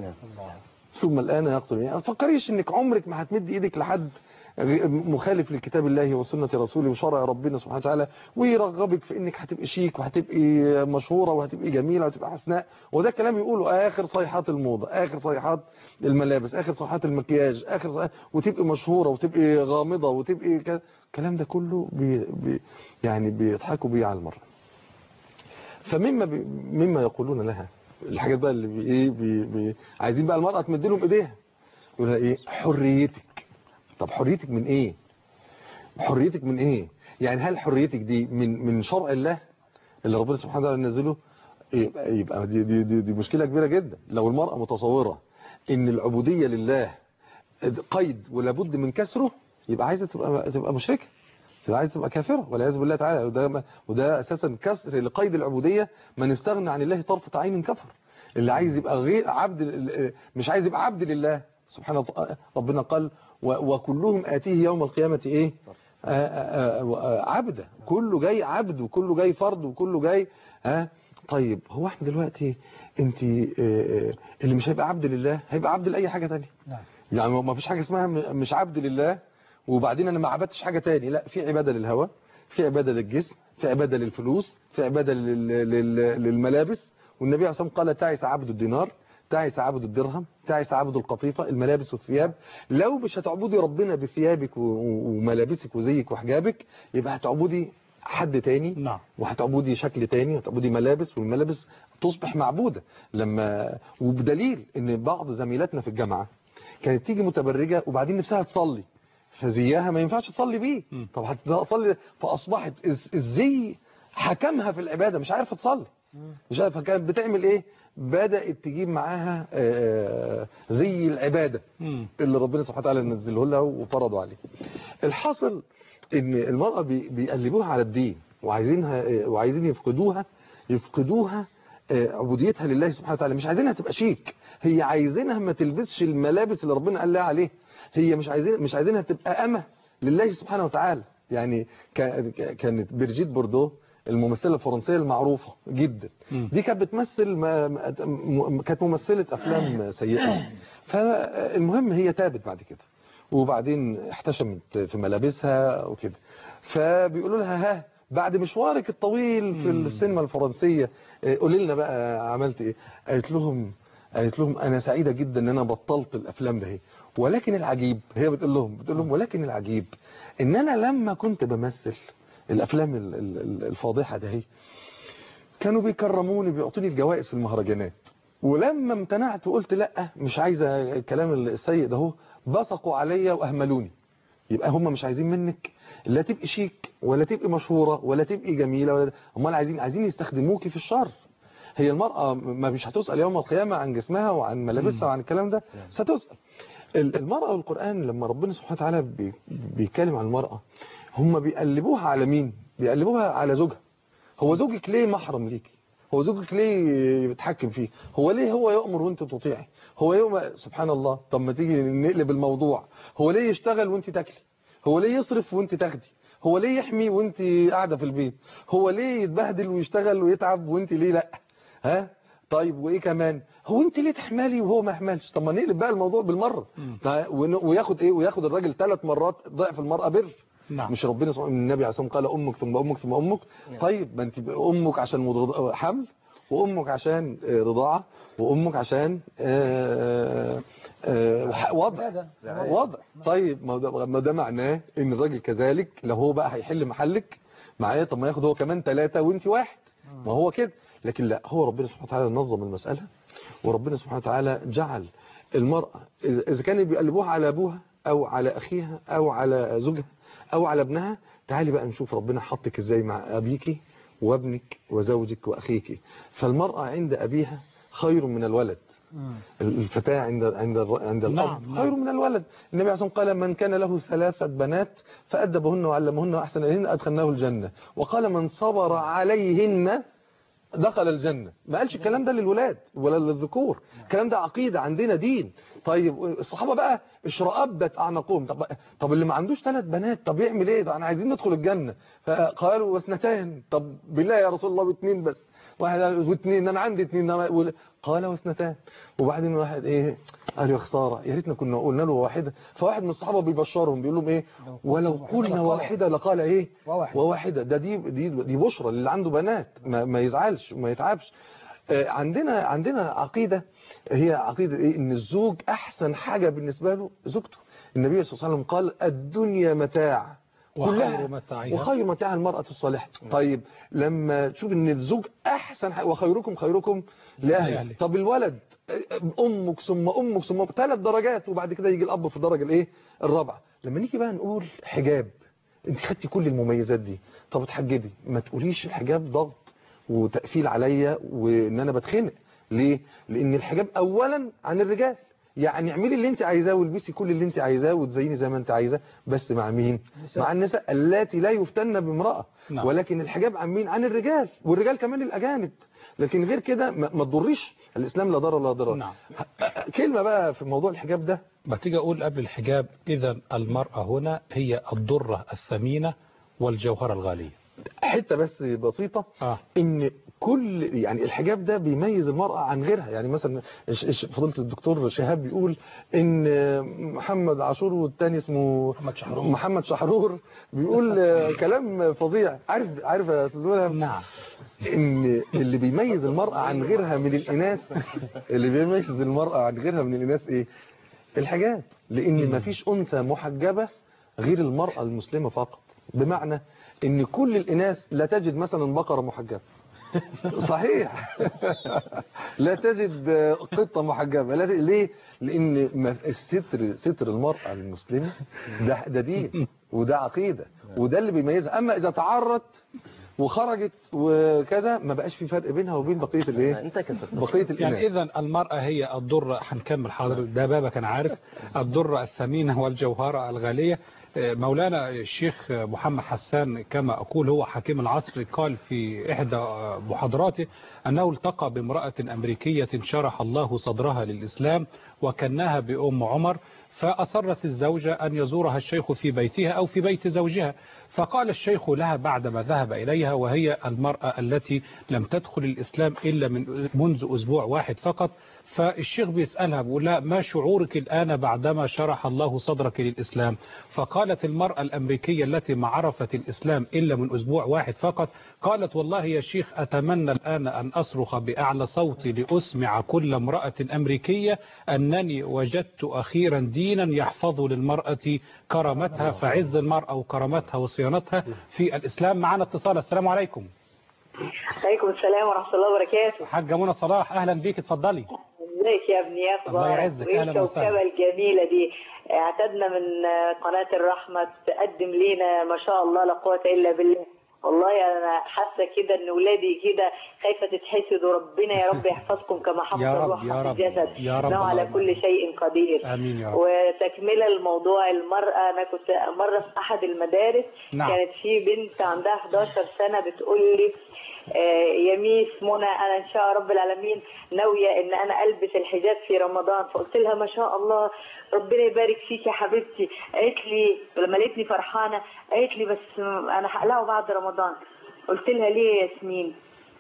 Speaker 3: ثم الآن يقتلونني يعني فكريش انك عمرك ما هتمد ايدك لحد مخالف لكتاب الله وسنة رسوله وشرع ربنا سبحانه وتعالى ويرغبك في انك هتبقي شيك وهتبقي مشهورة وهتبقي جميلة وهتبقى حسناء وده كلام يقوله اخر صيحات الموضة اخر صيحات الملابس اخر صيحات المكياج اخر صيحات وتبقي مشهورة وتبقي غامضة وتبقي ك... الكلام ده كله بي... بي... يعني بيضحكوا بيه على المرة فمما بي... مما يقولون لها الحاجات بقى اللي بي... ايه بي... بي... عايزين بقى المرأة تمد لهم ايديها يقول لها ايه حريتك طب حريتك من ايه حريتك من ايه يعني هل حريتك دي من من شرع الله اللي ربنا سبحانه وتعالى نزله يبقى, يبقى دي, دي, دي, دي مشكلة كبيرة جدا لو المرأة متصورة ان العبودية لله قيد ولابد من كسره يبقى عايزة تبقى تبقى مشركة تبقى عايزة تبقى كافرة والعياذ بالله تعالى وده وده اساسا كسر لقيد العبودية من استغنى عن الله طرفة عين كفر اللي عايز يبقى غير عبد مش عايز يبقى عبد لله سبحانه ربنا قال وكلهم آتيه يوم القيامة ايه عبدا كله جاي عبد وكله جاي فرد وكله جاي ها طيب هو احنا دلوقتي انت اللي مش هيبقى عبد لله هيبقى عبد لاي حاجة تانية
Speaker 6: نعم.
Speaker 3: يعني ما فيش حاجة اسمها مش عبد لله وبعدين انا ما عبدتش حاجة تاني لا في عبادة للهوى في عبادة للجسم في عبادة للفلوس في عبادة لل- لل- للملابس والنبي عليه الصلاة والسلام قال تعس عبد الدينار تعس عبد الدرهم تعس عبد القطيفة الملابس والثياب لو مش هتعبدي ربنا بثيابك و- و- وملابسك وزيك وحجابك يبقى هتعبدي حد تاني
Speaker 2: نعم.
Speaker 3: وهتعبدي شكل تاني وهتعبدي ملابس والملابس تصبح معبودة لما وبدليل ان بعض زميلاتنا في الجامعة كانت تيجي متبرجة وبعدين نفسها تصلي فزيها ما ينفعش تصلي بيه طب هتصلي فاصبحت الز- الزي حكمها في العبادة مش عارفة تصلي مش عارفة كانت بتعمل ايه بدأت تجيب معاها آه، زي العبادة اللي ربنا سبحانه وتعالى نزله لها وفرضه عليه الحاصل ان المرأة بي- بيقلبوها على الدين وعايزينها آه، وعايزين يفقدوها يفقدوها آه، عبوديتها لله سبحانه وتعالى مش عايزينها تبقى شيك هي عايزينها ما تلبسش الملابس اللي ربنا قال لها عليه هي مش عايزين مش عايزينها تبقى أمة لله سبحانه وتعالى يعني كا- كا- كانت برجيت بوردو الممثلة الفرنسية المعروفة جدا دي كانت بتمثل ما- م- كانت ممثلة أفلام سيئة فالمهم هي تابت بعد كده وبعدين احتشمت في ملابسها وكده فبيقولوا لها ها بعد مشوارك الطويل في السينما الفرنسية اه، قولي لنا بقى عملت ايه قالت لهم قالت لهم انا سعيدة جدا ان انا بطلت الافلام ده هي ولكن العجيب هي بتقول لهم بتقول لهم ولكن العجيب ان انا لما كنت بمثل الافلام ال- ال- ال- الفاضحة ده هي كانوا بيكرموني بيعطوني الجوائز في المهرجانات ولما امتنعت وقلت لا مش عايزه الكلام السيء ده هو بصقوا عليا واهملوني يبقى هم مش عايزين منك لا تبقي شيك ولا تبقي مشهورة ولا تبقي جميلة ولا هم عايزين عايزين يستخدموكي في الشر هي المرأة ما مش هتسأل يوم القيامة عن جسمها وعن ملابسها وعن الكلام ده ستسأل ال- المرأة والقرآن لما ربنا سبحانه وتعالى بي- بيتكلم عن المرأة هم بيقلبوها على مين بيقلبوها على زوجها هو زوجك ليه محرم ليكي هو زوجك ليه بيتحكم فيه هو ليه هو يأمر وانت تطيعي هو يوم سبحان الله طب ما تيجي نقلب الموضوع هو ليه يشتغل وانت تاكلي هو ليه يصرف وانت تاخدي هو ليه يحمي وانت قاعده في البيت هو ليه يتبهدل ويشتغل ويتعب وانت ليه لا ها طيب وايه كمان هو انت ليه تحملي وهو ما يحملش طب ما نقلب بقى الموضوع بالمره طيب ون- وياخد ايه وياخد الراجل ثلاث مرات ضعف المراه بر
Speaker 2: نعم.
Speaker 3: مش ربنا سبحانه النبي عليه الصلاه والسلام قال امك ثم امك ثم امك طيب ما انت امك عشان مضغ- حمل وامك عشان آه، رضاعه وامك عشان آه، آه، ح- وضع وضع طيب ما ده- ما ده معناه ان الراجل كذلك لو هو بقى هيحل محلك معايا طب ما ياخد هو كمان ثلاثة وانت واحد ما هو كده لكن لا هو ربنا سبحانه وتعالى نظم المسألة وربنا سبحانه وتعالى جعل المرأة إذا إذا كانوا بيقلبوها على أبوها أو على أخيها أو على زوجها أو على ابنها تعالي بقى نشوف ربنا حطك إزاي مع أبيك وابنك وزوجك وأخيك فالمرأة عند أبيها خير من الولد الفتاة عند عند الر- عند الأب
Speaker 2: نعم،
Speaker 3: خير من الولد النبي عليه الصلاة والسلام قال من كان له ثلاثة بنات فأدبهن وعلمهن وأحسن إليهن أدخلناه الجنة وقال من صبر عليهن دخل الجنة ما قالش الكلام ده للولاد ولا للذكور الكلام ده عقيدة عندنا دين طيب الصحابة بقى اشرأبت أعناقهم طب, طب اللي ما عندوش ثلاث بنات طب يعمل ايه ده انا عايزين ندخل الجنة فقالوا واثنتان طب بالله يا رسول الله باثنين بس واحد قال واثنين انا عندي اثنين أنا- قال واثنتان وبعدين واحد ايه قال يا خساره يا ريتنا كنا قلنا له واحده فواحد من الصحابه بيبشرهم بيقول لهم ايه ولو قلنا واحده لقال ايه
Speaker 6: وواحدة.
Speaker 3: وواحده ده دي دي دي بشرى للي عنده بنات ما, ما يزعلش وما يتعبش آه، عندنا عندنا عقيده هي عقيده ايه ان الزوج احسن حاجه بالنسبه له زوجته النبي صلى الله عليه وسلم قال الدنيا متاع كلها
Speaker 2: وخير متاعها
Speaker 3: وخير متاع المرأة الصالحة طيب لما تشوف ان الزوج احسن حاجة وخيركم خيركم لأهله
Speaker 2: لأهله.
Speaker 3: طب الولد امك ثم امك ثم ثلاث درجات وبعد كده يجي الاب في الدرجة الايه الرابعة لما نيجي بقى نقول حجاب انت خدتي كل المميزات دي طب اتحجبي ما تقوليش الحجاب ضغط وتقفيل عليا وان انا بتخنق ليه لان الحجاب اولا عن الرجال يعني اعملي اللي انت عايزاه والبسي كل اللي انت عايزاه وتزيني زي ما انت عايزاه بس مع مين
Speaker 6: النساء.
Speaker 3: مع النساء اللاتي لا يفتن بامرأة
Speaker 2: نعم.
Speaker 3: ولكن الحجاب عن مين عن الرجال والرجال كمان الأجانب لكن غير كده ما ما تضريش الإسلام لا ضرر ولا ضرار
Speaker 2: نعم.
Speaker 3: كلمة بقى في موضوع الحجاب ده
Speaker 2: ما تيجي أقول قبل الحجاب إذا المرأة هنا هي الضرة الثمينة والجوهرة الغالية
Speaker 3: حتة بس بسيطة
Speaker 2: آه.
Speaker 3: ان كل يعني الحجاب ده بيميز المرأة عن غيرها يعني مثلا ش- ش- فضيلة الدكتور شهاب بيقول ان محمد عاشور والتاني اسمه
Speaker 2: محمد شحرور.
Speaker 3: محمد شحرور بيقول كلام فظيع عارف عارف يا استاذ ملهم
Speaker 2: نعم
Speaker 3: ان اللي بيميز المرأة عن غيرها من الإناث اللي بيميز المرأة عن غيرها من الإناث ايه الحجاب لان مفيش أنثى محجبة غير المرأة المسلمة فقط بمعنى ان كل الإناث لا تجد مثلا بقرة محجبة صحيح لا تجد قطة محجبة لا ت- ليه لان ما- الستر ستر المرأة المسلمة ده ده دين وده عقيدة وده اللي بيميزها اما اذا تعرت وخرجت وكذا ما بقاش في فرق بينها وبين بقية الايه
Speaker 4: انت كسبت
Speaker 3: بقية الإناث
Speaker 2: يعني إذا المرأة هي الضرة هنكمل حاضر ده بابك أنا عارف الضرة الثمينة والجوهرة الغالية آه، مولانا الشيخ محمد حسان كما أقول هو حكيم العصر قال في إحدى آه، محاضراته أنه التقى بامرأة أمريكية شرح الله صدرها للإسلام وكناها بأم عمر فأصرت الزوجة أن يزورها الشيخ في بيتها أو في بيت زوجها فقال الشيخ لها بعدما ذهب إليها وهي المرأة التي لم تدخل الإسلام إلا من منذ أسبوع واحد فقط فالشيخ بيسألها بيقول لها ما شعورك الآن بعدما شرح الله صدرك للإسلام فقالت المرأة الأمريكية التي ما عرفت الإسلام إلا من أسبوع واحد فقط قالت والله يا شيخ أتمنى الآن أن أصرخ بأعلى صوتي لأسمع كل امرأة أمريكية أنني وجدت أخيرا دينا يحفظ للمرأة كرامتها فعز المرأة وكرامتها وصيانتها في الإسلام معنا اتصال السلام عليكم
Speaker 11: عليكم السلام ورحمة الله وبركاته
Speaker 2: حاجة منى صلاح أهلا بيك اتفضلي
Speaker 11: ازيك يا ابني يا
Speaker 2: الله
Speaker 11: اخبارك
Speaker 2: يعزك،
Speaker 11: وايه
Speaker 2: أهلا وسهلا.
Speaker 11: الكوكبه الجميله دي اعتدنا من قناه الرحمه تقدم لينا ما شاء الله لا قوه الا بالله والله انا حاسه كده ان ولادي كده خايفه تتحسد وربنا يا رب يحفظكم كما حفظ
Speaker 2: يا رب،
Speaker 11: الروح
Speaker 2: يا
Speaker 11: في
Speaker 2: رب،
Speaker 11: الجسد
Speaker 2: يا رب،
Speaker 11: انه على
Speaker 2: اللهم
Speaker 11: كل شيء قدير
Speaker 2: آمين يا رب
Speaker 11: وتكمله لموضوع المراه انا كنت مره في احد المدارس
Speaker 2: نعم.
Speaker 11: كانت في بنت عندها 11 سنه بتقول لي آه، يا ميس منى انا ان شاء رب العالمين ناويه ان انا البس الحجاب في رمضان فقلت لها ما شاء الله ربنا يبارك فيك يا حبيبتي قالت لي لما لقيتني فرحانه قالت لي بس انا هقلعه بعد رمضان قلت لها ليه يا ياسمين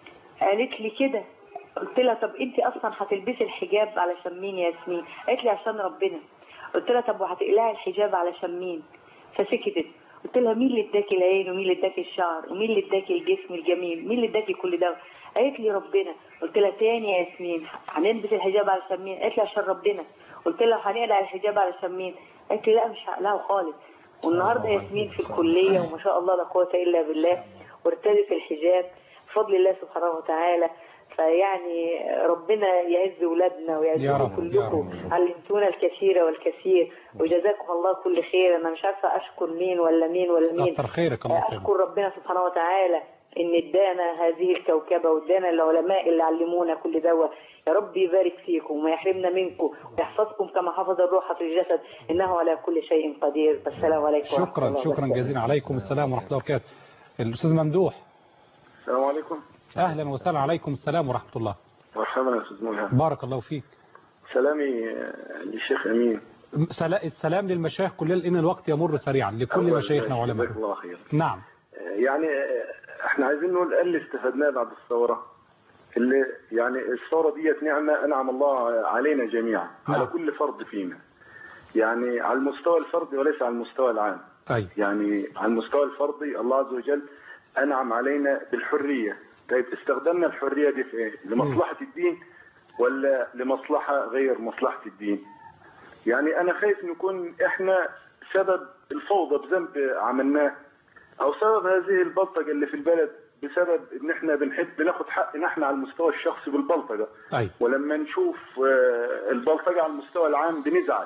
Speaker 11: قالت لي كده قلت لها طب انت اصلا هتلبسي الحجاب علشان مين يا ياسمين قالت لي عشان ربنا قلت لها طب وهتقلعي الحجاب علشان مين فسكتت قلت لها مين اللي اداكي العين ومين اللي اداكي الشعر ومين اللي اداكي الجسم الجميل مين اللي اداكي كل ده قالت لي ربنا قلت لها تاني يا ياسمين هنلبس الحجاب علشان مين قالت لي عشان ربنا قلت لها هنقلع الحجاب علشان مين قالت لي لا مش هقلعه خالص والنهارده ياسمين في الكليه وما شاء الله لا قوه الا بالله وارتدت الحجاب بفضل الله سبحانه وتعالى فيعني ربنا يعز ولادنا
Speaker 2: يا
Speaker 11: ويعزكم
Speaker 2: رب، يا
Speaker 11: كلكم علمتونا الكثير والكثير وجزاكم الله كل خير انا مش عارفه اشكر مين ولا مين ولا مين
Speaker 2: كتر خيرك الله يكرمك
Speaker 11: اشكر ربنا سبحانه وتعالى ان ادانا هذه الكوكبه وادانا العلماء اللي علمونا كل دوا يا رب يبارك فيكم وما يحرمنا منكم ويحفظكم كما حفظ الروح في الجسد انه على كل شيء قدير السلام عليكم ورحمة
Speaker 2: شكرا
Speaker 11: الله
Speaker 2: شكرا
Speaker 11: وبركاته.
Speaker 2: جزيلا عليكم السلام ورحمه الله وبركاته الاستاذ ممدوح
Speaker 12: السلام عليكم
Speaker 2: اهلا وسهلا عليكم السلام ورحمه الله
Speaker 12: مرحبا يا استاذ ملهم
Speaker 2: بارك الله فيك
Speaker 12: سلامي آه، للشيخ امين
Speaker 2: سلا- السلام للمشايخ كلنا لان الوقت يمر سريعا لكل
Speaker 12: أول
Speaker 2: مشايخنا
Speaker 12: جزاك
Speaker 2: وعلمائنا
Speaker 12: الله خير
Speaker 2: نعم
Speaker 12: آه، يعني آه، احنا عايزين نقول ايه اللي استفدناه بعد الثوره اللي يعني الثوره ديت نعمه انعم الله علينا جميعا على كل فرد فينا يعني على المستوى الفردي وليس على المستوى العام
Speaker 2: أي.
Speaker 12: يعني على المستوى الفردي الله عز وجل انعم علينا بالحريه طيب استخدمنا الحريه دي في ايه لمصلحه الدين ولا لمصلحه غير مصلحه الدين يعني انا خايف نكون احنا سبب الفوضى بذنب عملناه او سبب هذه البلطجه اللي في البلد بسبب ان احنا بنحب ناخد حقنا احنا على المستوى الشخصي بالبلطجه
Speaker 2: أي.
Speaker 12: ولما نشوف آه، البلطجه على المستوى العام بنزعل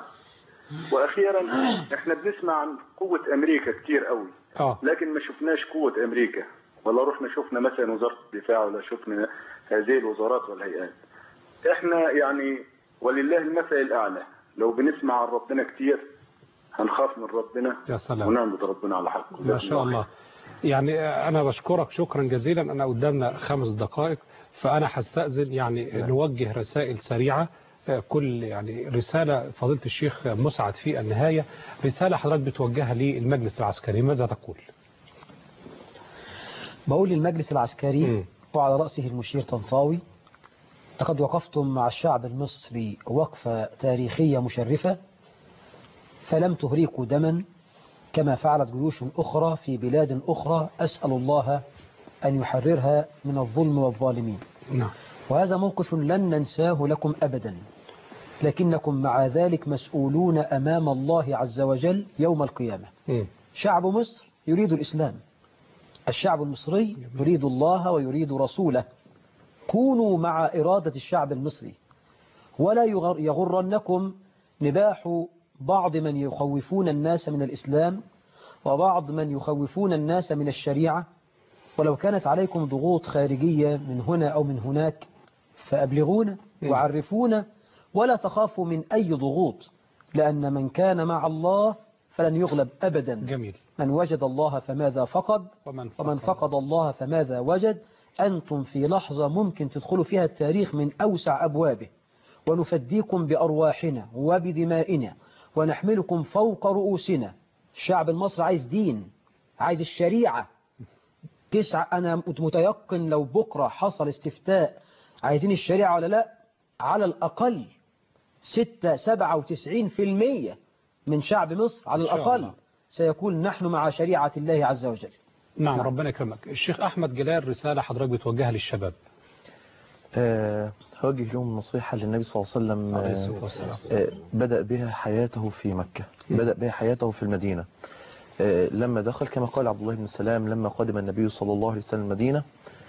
Speaker 12: واخيرا احنا بنسمع عن قوه امريكا كتير قوي
Speaker 2: اه
Speaker 12: لكن ما شفناش قوه امريكا ولا رحنا شفنا مثلا وزاره الدفاع ولا شفنا هذه الوزارات والهيئات احنا يعني ولله المثل الاعلى لو بنسمع عن ربنا كتير هنخاف من ربنا
Speaker 2: يا سلام
Speaker 12: ونعبد ربنا على حق
Speaker 2: ما شاء الله يعني أنا بشكرك شكرا جزيلا أنا قدامنا خمس دقائق فأنا هستأذن يعني نوجه رسائل سريعة آه، كل يعني رسالة فضيلة الشيخ مسعد في النهاية رسالة حضرتك بتوجهها للمجلس العسكري ماذا تقول؟
Speaker 6: بقول للمجلس العسكري وعلى رأسه المشير طنطاوي لقد وقفتم مع الشعب المصري وقفة تاريخية مشرفة فلم تهريقوا دما كما فعلت جيوش أخرى في بلاد أخرى أسأل الله أن يحررها من الظلم والظالمين
Speaker 2: نعم
Speaker 6: وهذا موقف لن ننساه لكم أبدا لكنكم مع ذلك مسؤولون أمام الله عز وجل يوم القيامة شعب مصر يريد الإسلام الشعب المصري يريد الله ويريد رسوله كونوا مع إرادة الشعب المصري ولا يغر- يغرنكم نباح بعض من يخوفون الناس من الإسلام وبعض من يخوفون الناس من الشريعة ولو كانت عليكم ضغوط خارجية من هنا أو من هناك فأبلغونا وعرفونا ولا تخافوا من أي ضغوط لأن من كان مع الله فلن يغلب أبدا
Speaker 2: جميل
Speaker 6: من وجد الله فماذا فقد
Speaker 2: ومن
Speaker 6: ومن فقد الله فماذا وجد أنتم في لحظة ممكن تدخلوا فيها التاريخ من أوسع أبوابه ونفديكم بأرواحنا وبدمائنا ونحملكم فوق رؤوسنا الشعب المصري عايز دين عايز الشريعة تسعة أنا متيقن لو بكرة حصل استفتاء عايزين الشريعة ولا لا على الأقل ستة سبعة وتسعين في المية من شعب مصر على
Speaker 2: إن شاء
Speaker 6: الأقل
Speaker 2: الله.
Speaker 6: سيكون نحن مع شريعة الله عز وجل
Speaker 2: نعم ربنا يكرمك الشيخ أحمد جلال رسالة حضرتك بتوجهها للشباب
Speaker 13: آه، هوجه لهم نصيحة للنبي صلى الله عليه وسلم
Speaker 2: عليه
Speaker 13: آه،
Speaker 2: الصلاة والسلام.
Speaker 13: آه، بدأ بها حياته في مكة بدأ بها حياته في المدينة آه، لما دخل كما قال عبد الله بن السلام لما قدم النبي صلى الله عليه وسلم المدينة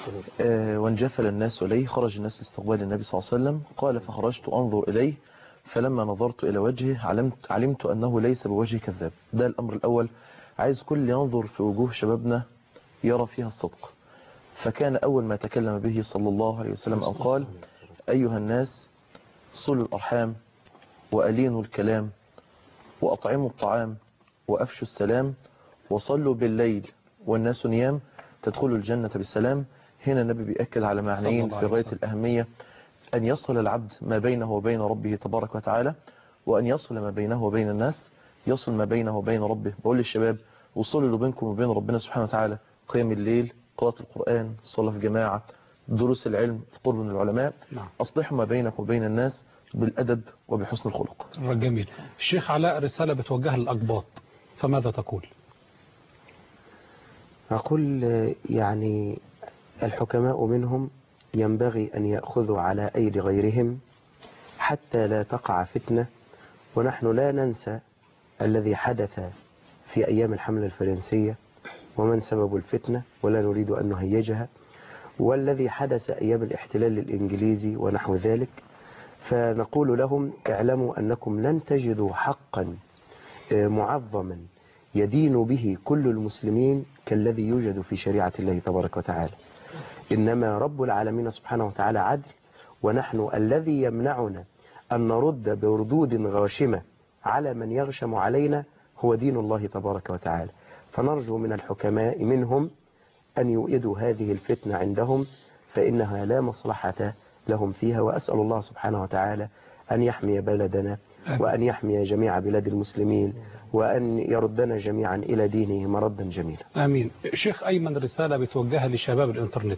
Speaker 13: آه، وانجفل الناس إليه خرج الناس لاستقبال النبي صلى الله عليه وسلم قال فخرجت أنظر إليه فلما نظرت إلى وجهه علمت, علمت أنه ليس بوجه كذاب ده الأمر الأول عايز كل ينظر في وجوه شبابنا يرى فيها الصدق فكان أول ما تكلم به صلى الله عليه وسلم أو قال أيها الناس صلوا الأرحام وألينوا الكلام وأطعموا الطعام وأفشوا السلام وصلوا بالليل والناس نيام تدخلوا الجنة بالسلام هنا النبي بيأكد على
Speaker 2: صلى
Speaker 13: معنيين
Speaker 2: الله
Speaker 13: في
Speaker 2: عليه
Speaker 13: غاية
Speaker 2: وسلم.
Speaker 13: الأهمية أن يصل العبد ما بينه وبين ربه تبارك وتعالى وأن يصل ما بينه وبين الناس يصل ما بينه وبين ربه بقول للشباب وصلوا اللي بينكم وبين ربنا سبحانه وتعالى قيام الليل قراءة القرآن الصلاة في جماعة دروس العلم القرب من العلماء
Speaker 2: نعم.
Speaker 13: أصلحوا ما بينكم وبين الناس بالأدب وبحسن الخلق
Speaker 2: جميل الشيخ علاء رسالة بتوجهها للأقباط فماذا تقول
Speaker 5: أقول آه، يعني الحكماء منهم ينبغي أن يأخذوا على أيدي غيرهم حتى لا تقع فتنة ونحن لا ننسى الذي حدث في أيام الحملة الفرنسية ومن سبب الفتنة ولا نريد أن نهيجها والذي حدث أيام الاحتلال الإنجليزي ونحو ذلك فنقول لهم اعلموا أنكم لن تجدوا حقا آه، معظما يدين به كل المسلمين كالذي يوجد في شريعة الله تبارك وتعالى إنما رب العالمين سبحانه وتعالى عدل ونحن الذي يمنعنا أن نرد بردود غاشمة على من يغشم علينا هو دين الله تبارك وتعالى فنرجو من الحكماء منهم أن يؤيدوا هذه الفتنة عندهم فإنها لا مصلحة لهم فيها وأسأل الله سبحانه وتعالى أن يحمي بلدنا وأن يحمي جميع بلاد المسلمين وأن يردنا جميعا إلى دينه مردا جميلا
Speaker 2: آمين شيخ أيمن رسالة بتوجهها لشباب الإنترنت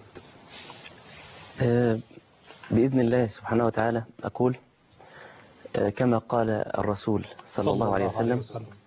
Speaker 4: آه، بإذن الله سبحانه وتعالى أقول آه، كما قال الرسول صلى الله عليه وسلم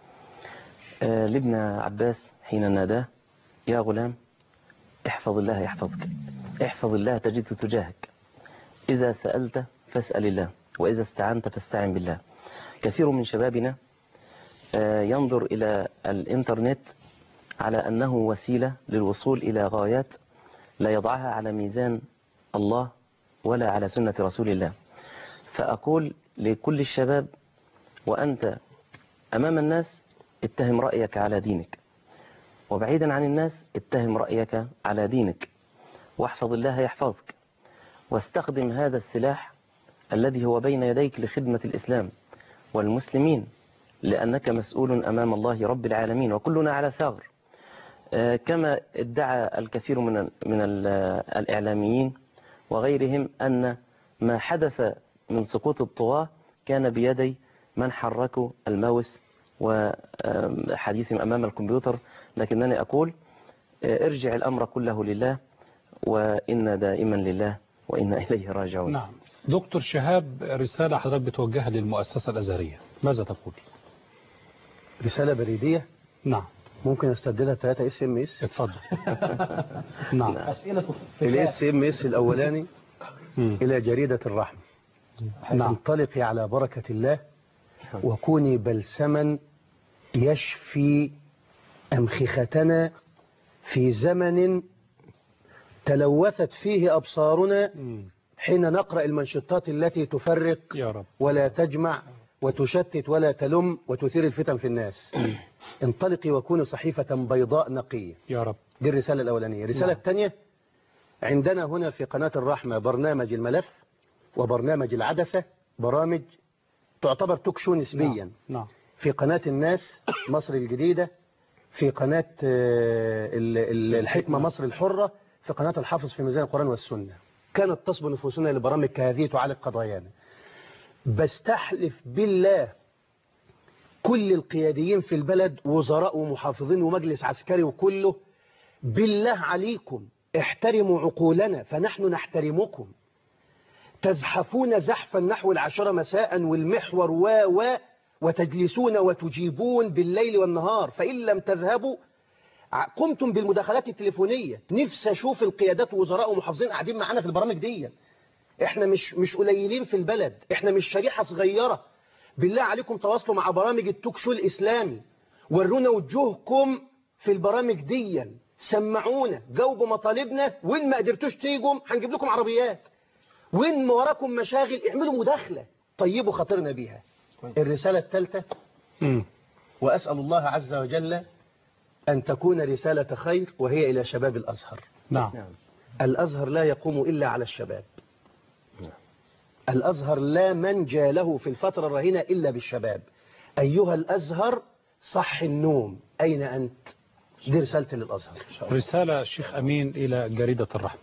Speaker 4: آه، لابن عباس حين ناداه يا غلام احفظ الله يحفظك احفظ الله تجده تجاهك إذا سألت فاسأل الله وإذا استعنت فاستعن بالله كثير من شبابنا آه، ينظر إلى الإنترنت على أنه وسيلة للوصول إلى غايات لا يضعها على ميزان الله ولا على سنة رسول الله فأقول لكل الشباب وأنت أمام الناس اتهم رأيك على دينك وبعيدا عن الناس اتهم رأيك على دينك واحفظ الله يحفظك واستخدم هذا السلاح الذي هو بين يديك لخدمة الإسلام والمسلمين لأنك مسؤول أمام الله رب العالمين وكلنا على ثغر آه، كما ادعى الكثير من ال- من ال- الإعلاميين وغيرهم أن ما حدث من سقوط الطغاة كان بيدي من حركوا الماوس وحديثهم أمام الكمبيوتر لكنني أقول آه، ارجع الأمر كله لله وإنا دائما لله وإنا إليه راجعون
Speaker 2: نعم دكتور شهاب رسالة حضرتك بتوجهها للمؤسسة الأزهرية ماذا تقول
Speaker 7: رسالة بريدية
Speaker 2: نعم
Speaker 7: ممكن استبدلها بثلاثة اس ام اس
Speaker 2: اتفضل نعم
Speaker 6: أسئلة
Speaker 7: الاس ام اس الاولاني الى جريدة الرحمة
Speaker 2: نعم.
Speaker 7: انطلقي على بركة الله وكوني بلسما يشفي أمخختنا في زمن تلوثت فيه أبصارنا حين نقرأ المنشطات التي تفرق
Speaker 2: يا رب
Speaker 7: ولا تجمع وتشتت ولا تلم وتثير الفتن في الناس انطلقي وكوني صحيفة بيضاء نقية
Speaker 2: يا رب
Speaker 7: دي الرسالة الأولانية الرسالة
Speaker 2: نعم.
Speaker 7: الثانية عندنا هنا في قناة الرحمة برنامج الملف وبرنامج العدسة برامج تعتبر توك شو نسبيا
Speaker 2: نعم
Speaker 7: في قناة الناس مصر الجديدة في قناة آه، ال- ال- الحكمة مصر الحرة في قناة الحافظ في ميزان القرآن والسنة كانت تصب نفوسنا لبرامج كهذه تعالج قضايانا بستحلف بالله كل القياديين في البلد وزراء ومحافظين ومجلس عسكري وكله بالله عليكم احترموا عقولنا فنحن نحترمكم تزحفون زحفا نحو العشرة مساء والمحور و و وتجلسون وتجيبون بالليل والنهار فإن لم تذهبوا ع- قمتم بالمداخلات التليفونية نفسي أشوف القيادات ووزراء ومحافظين قاعدين معانا في البرامج دي احنا مش مش قليلين في البلد احنا مش شريحة صغيرة بالله عليكم تواصلوا مع برامج التوك شو الإسلامي ورونا وجوهكم في البرامج دي سمعونا جاوبوا مطالبنا وإن ما قدرتوش تيجوا هنجيب لكم عربيات وإن ما وراكم مشاغل اعملوا مداخلة طيبوا خاطرنا بيها الرسالة الثالثة وأسأل الله عز وجل أن تكون رسالة خير وهي إلى شباب الأزهر
Speaker 2: نعم
Speaker 7: الأزهر لا يقوم إلا على الشباب الأزهر لا منجى له في الفترة الرهينة إلا بالشباب أيها الأزهر صح النوم أين أنت دي رسالتي للأزهر
Speaker 2: رسالة شيخ أمين إلى جريدة الرحمة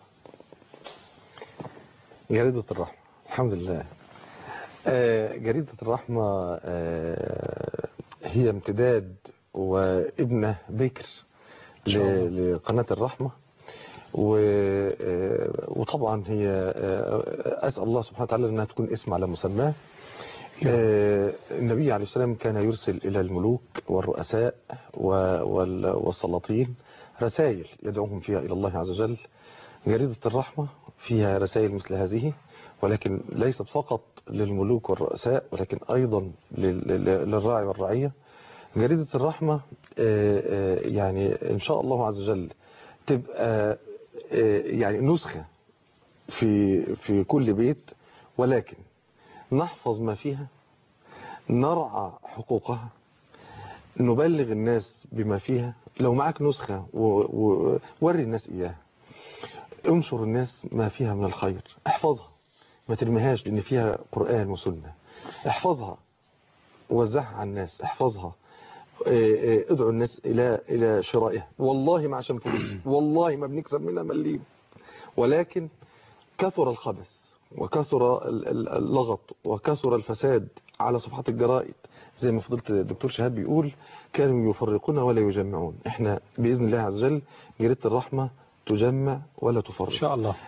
Speaker 3: جريدة الرحمة الحمد لله آه، جريدة الرحمة آه، هي امتداد وابنة بكر ل- لقناة الرحمة و- آه، وطبعا هي آه، أسأل الله سبحانه وتعالى أنها تكون اسم على مسماه آه، النبي عليه السلام كان يرسل إلى الملوك والرؤساء و- وال- والسلاطين رسائل يدعوهم فيها إلى الله عز وجل جريدة الرحمة فيها رسائل مثل هذه ولكن ليست فقط للملوك والرؤساء ولكن أيضا لل- لل- للراعي والرعية جريدة الرحمة آه، آه، يعني إن شاء الله عز وجل تبقى آه، يعني نسخة في في كل بيت ولكن نحفظ ما فيها نرعى حقوقها نبلغ الناس بما فيها لو معك نسخة ووري الناس إياها انشر الناس ما فيها من الخير احفظها ما ترميهاش لأن فيها قرآن وسنة احفظها وزعها على الناس احفظها اه، اه، ادعو الناس إلى إلى شرائها والله ما عشان فلوس والله ما بنكسب منها مليم ولكن كثر الخبث وكثر ال- ال- اللغط وكثر الفساد على صفحات الجرائد زي ما فضلت الدكتور شهاب بيقول كانوا يفرقون ولا يجمعون احنا بإذن الله عز وجل جريدة الرحمة تجمع ولا تفرق
Speaker 2: إن شاء الله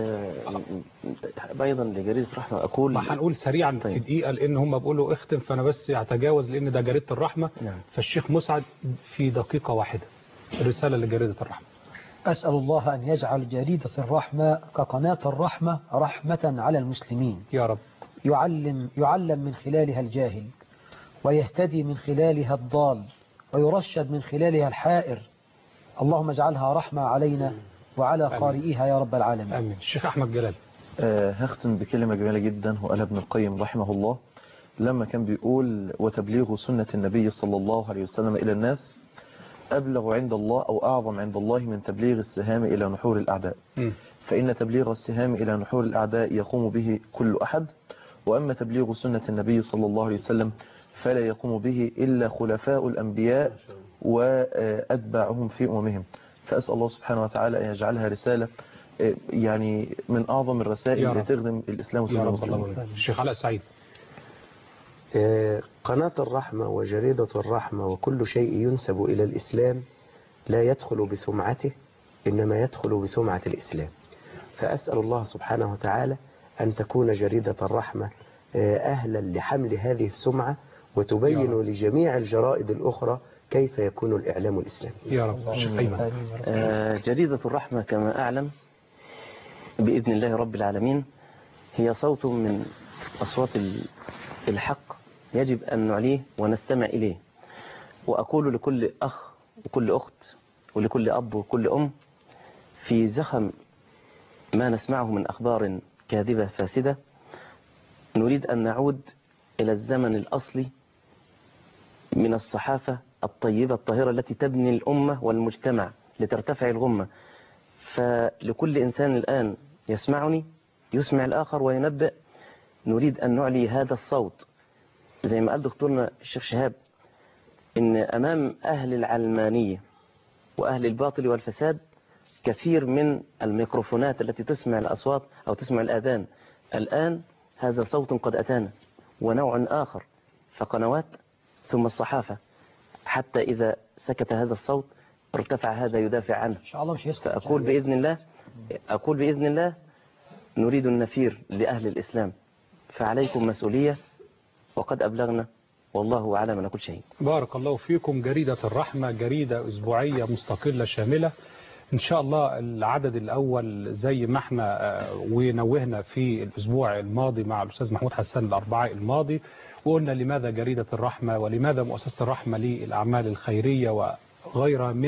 Speaker 4: أيضا لجريدة رحمة أقول
Speaker 2: ما هنقول سريعا في دقيقة لأن هم بيقولوا اختم فأنا بس هتجاوز لأن ده جريدة الرحمة
Speaker 4: نعم.
Speaker 2: فالشيخ مسعد في دقيقة واحدة رسالة لجريدة الرحمة
Speaker 6: أسأل الله أن يجعل جريدة الرحمة كقناة الرحمة رحمة على المسلمين
Speaker 2: يا رب
Speaker 6: يعلم, يعلم من خلالها الجاهل ويهتدي من خلالها الضال ويرشد من خلالها الحائر اللهم اجعلها رحمة علينا وعلى قارئيها يا رب العالمين
Speaker 2: آمين الشيخ أحمد جلال
Speaker 13: آه، هختم بكلمة جميلة جدا وقال ابن القيم رحمه الله لما كان بيقول وتبليغ سنة النبي صلى الله عليه وسلم إلى الناس أبلغ عند الله أو أعظم عند الله من تبليغ السهام إلى نحور الأعداء
Speaker 2: مم.
Speaker 13: فإن تبليغ السهام إلى نحور الأعداء يقوم به كل أحد وأما تبليغ سنة النبي صلى الله عليه وسلم فلا يقوم به إلا خلفاء الأنبياء وأتباعهم في أممهم فأسأل الله سبحانه وتعالى أن يجعلها رسالة آه، يعني من أعظم الرسائل
Speaker 2: يا رب.
Speaker 13: التي تخدم الإسلام
Speaker 2: يا
Speaker 13: وتخدم
Speaker 2: رب
Speaker 13: المسلمين
Speaker 2: الله الشيخ علاء سعيد
Speaker 5: آه، قناة الرحمة وجريدة الرحمة وكل شيء ينسب إلى الإسلام لا يدخل بسمعته إنما يدخل بسمعة الإسلام فأسأل الله سبحانه وتعالى أن تكون جريدة الرحمة آه، أهلا لحمل هذه السمعة وتبين لجميع الجرائد الأخرى كيف يكون الإعلام الإسلامي
Speaker 2: يا رب الشيخ أيمن
Speaker 4: آه، جريدة الرحمة كما أعلم بإذن الله رب العالمين هي صوت من أصوات ال- الحق يجب أن نعليه ونستمع إليه وأقول لكل أخ وكل أخت ولكل أب وكل أم في زخم ما نسمعه من أخبار كاذبة فاسدة نريد أن نعود إلى الزمن الأصلي من الصحافة الطيبة الطاهرة التي تبني الأمة والمجتمع لترتفع الغمة فلكل إنسان الآن يسمعني يسمع الآخر وينبئ نريد أن نعلي هذا الصوت زي ما قال دكتورنا الشيخ شهاب إن أمام أهل العلمانية وأهل الباطل والفساد كثير من الميكروفونات التي تسمع الأصوات أو تسمع الآذان الآن هذا صوت قد أتانا ونوع آخر فقنوات ثم الصحافة حتى إذا سكت هذا الصوت ارتفع هذا يدافع عنه
Speaker 6: إن شاء الله مش يسكت
Speaker 4: فأقول بإذن الله أقول بإذن الله نريد النفير لأهل الإسلام فعليكم مسؤولية وقد أبلغنا والله أعلم على كل شيء
Speaker 2: بارك الله فيكم جريدة الرحمة جريدة أسبوعية مستقلة شاملة إن شاء الله العدد الأول زي ما احنا آه، ونوهنا في الأسبوع الماضي مع الأستاذ محمود حسان الأربعاء الماضي وقلنا لماذا جريدة الرحمة ولماذا مؤسسة الرحمة للأعمال الخيرية وغيرها من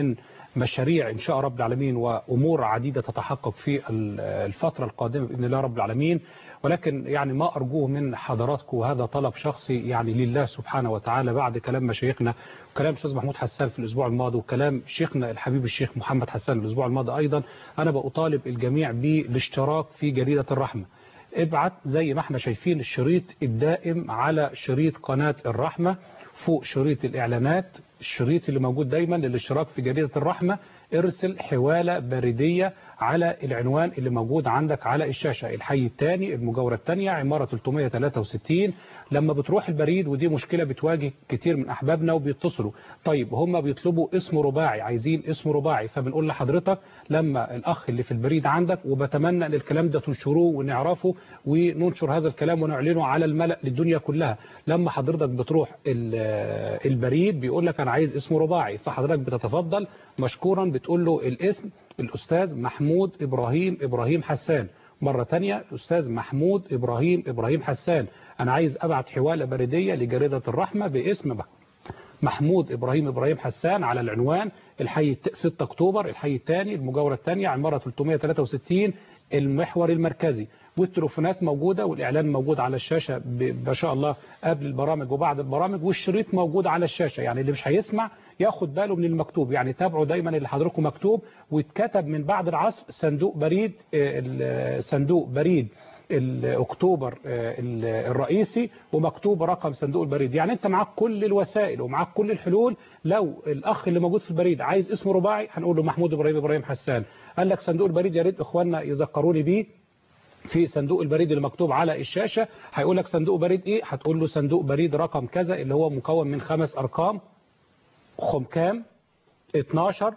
Speaker 2: مشاريع إن شاء رب العالمين وأمور عديدة تتحقق في الفترة القادمة بإذن الله رب العالمين ولكن يعني ما أرجوه من حضراتكم وهذا طلب شخصي يعني لله سبحانه وتعالى بعد كلام مشايخنا وكلام الأستاذ محمود حسان في الأسبوع الماضي وكلام شيخنا الحبيب الشيخ محمد حسان الأسبوع الماضي أيضا أنا بأطالب الجميع بالاشتراك في جريدة الرحمة ابعت زي ما احنا شايفين الشريط الدائم على شريط قناة الرحمة فوق شريط الإعلانات الشريط اللي موجود دايما للاشتراك في جريدة الرحمة ارسل حوالة بريدية على العنوان اللي موجود عندك على الشاشة الحي الثاني المجاورة الثانية عمارة 363 لما بتروح البريد ودي مشكلة بتواجه كتير من أحبابنا وبيتصلوا طيب هم بيطلبوا اسم رباعي عايزين اسم رباعي فبنقول لحضرتك لما الأخ اللي في البريد عندك وبتمنى أن الكلام ده تنشروه ونعرفه وننشر هذا الكلام ونعلنه على الملأ للدنيا كلها لما حضرتك بتروح البريد بيقول لك أنا عايز اسم رباعي فحضرتك بتتفضل مشكورا بتقول له الاسم الأستاذ محمود إبراهيم إبراهيم حسان مرة تانية الأستاذ محمود إبراهيم إبراهيم حسان أنا عايز أبعت حوالة بريدية لجريدة الرحمة باسم محمود إبراهيم إبراهيم حسان على العنوان الحي 6 أكتوبر الحي الثاني المجاورة الثانية عمارة 363 المحور المركزي والتليفونات موجودة والإعلان موجود على الشاشة ما شاء الله قبل البرامج وبعد البرامج والشريط موجود على الشاشة يعني اللي مش هيسمع ياخد باله من المكتوب يعني تابعوا دايما اللي حضراتكم مكتوب واتكتب من بعد العصر صندوق بريد صندوق بريد اكتوبر الرئيسي ومكتوب رقم صندوق البريد يعني انت معاك كل الوسائل ومعاك كل الحلول لو الاخ اللي موجود في البريد عايز اسمه رباعي هنقول له محمود ابراهيم ابراهيم حسان قال لك صندوق البريد يا ريت اخواننا يذكروني بيه في صندوق البريد اللي مكتوب على الشاشة هيقول لك صندوق بريد ايه هتقول له صندوق بريد رقم كذا اللي هو مكون من خمس ارقام خم كام 12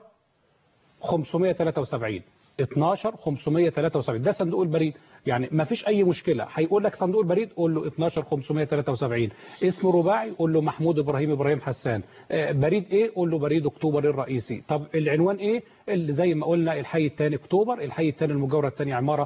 Speaker 2: 573 12 573 ده صندوق البريد يعني ما فيش اي مشكلة هيقول لك صندوق البريد قول له 12 573 اسم رباعي قول له محمود ابراهيم ابراهيم حسان بريد ايه قول له بريد اكتوبر الرئيسي طب العنوان ايه اللي زي ما قلنا الحي الثاني اكتوبر الحي الثاني المجاورة الثانية عمارة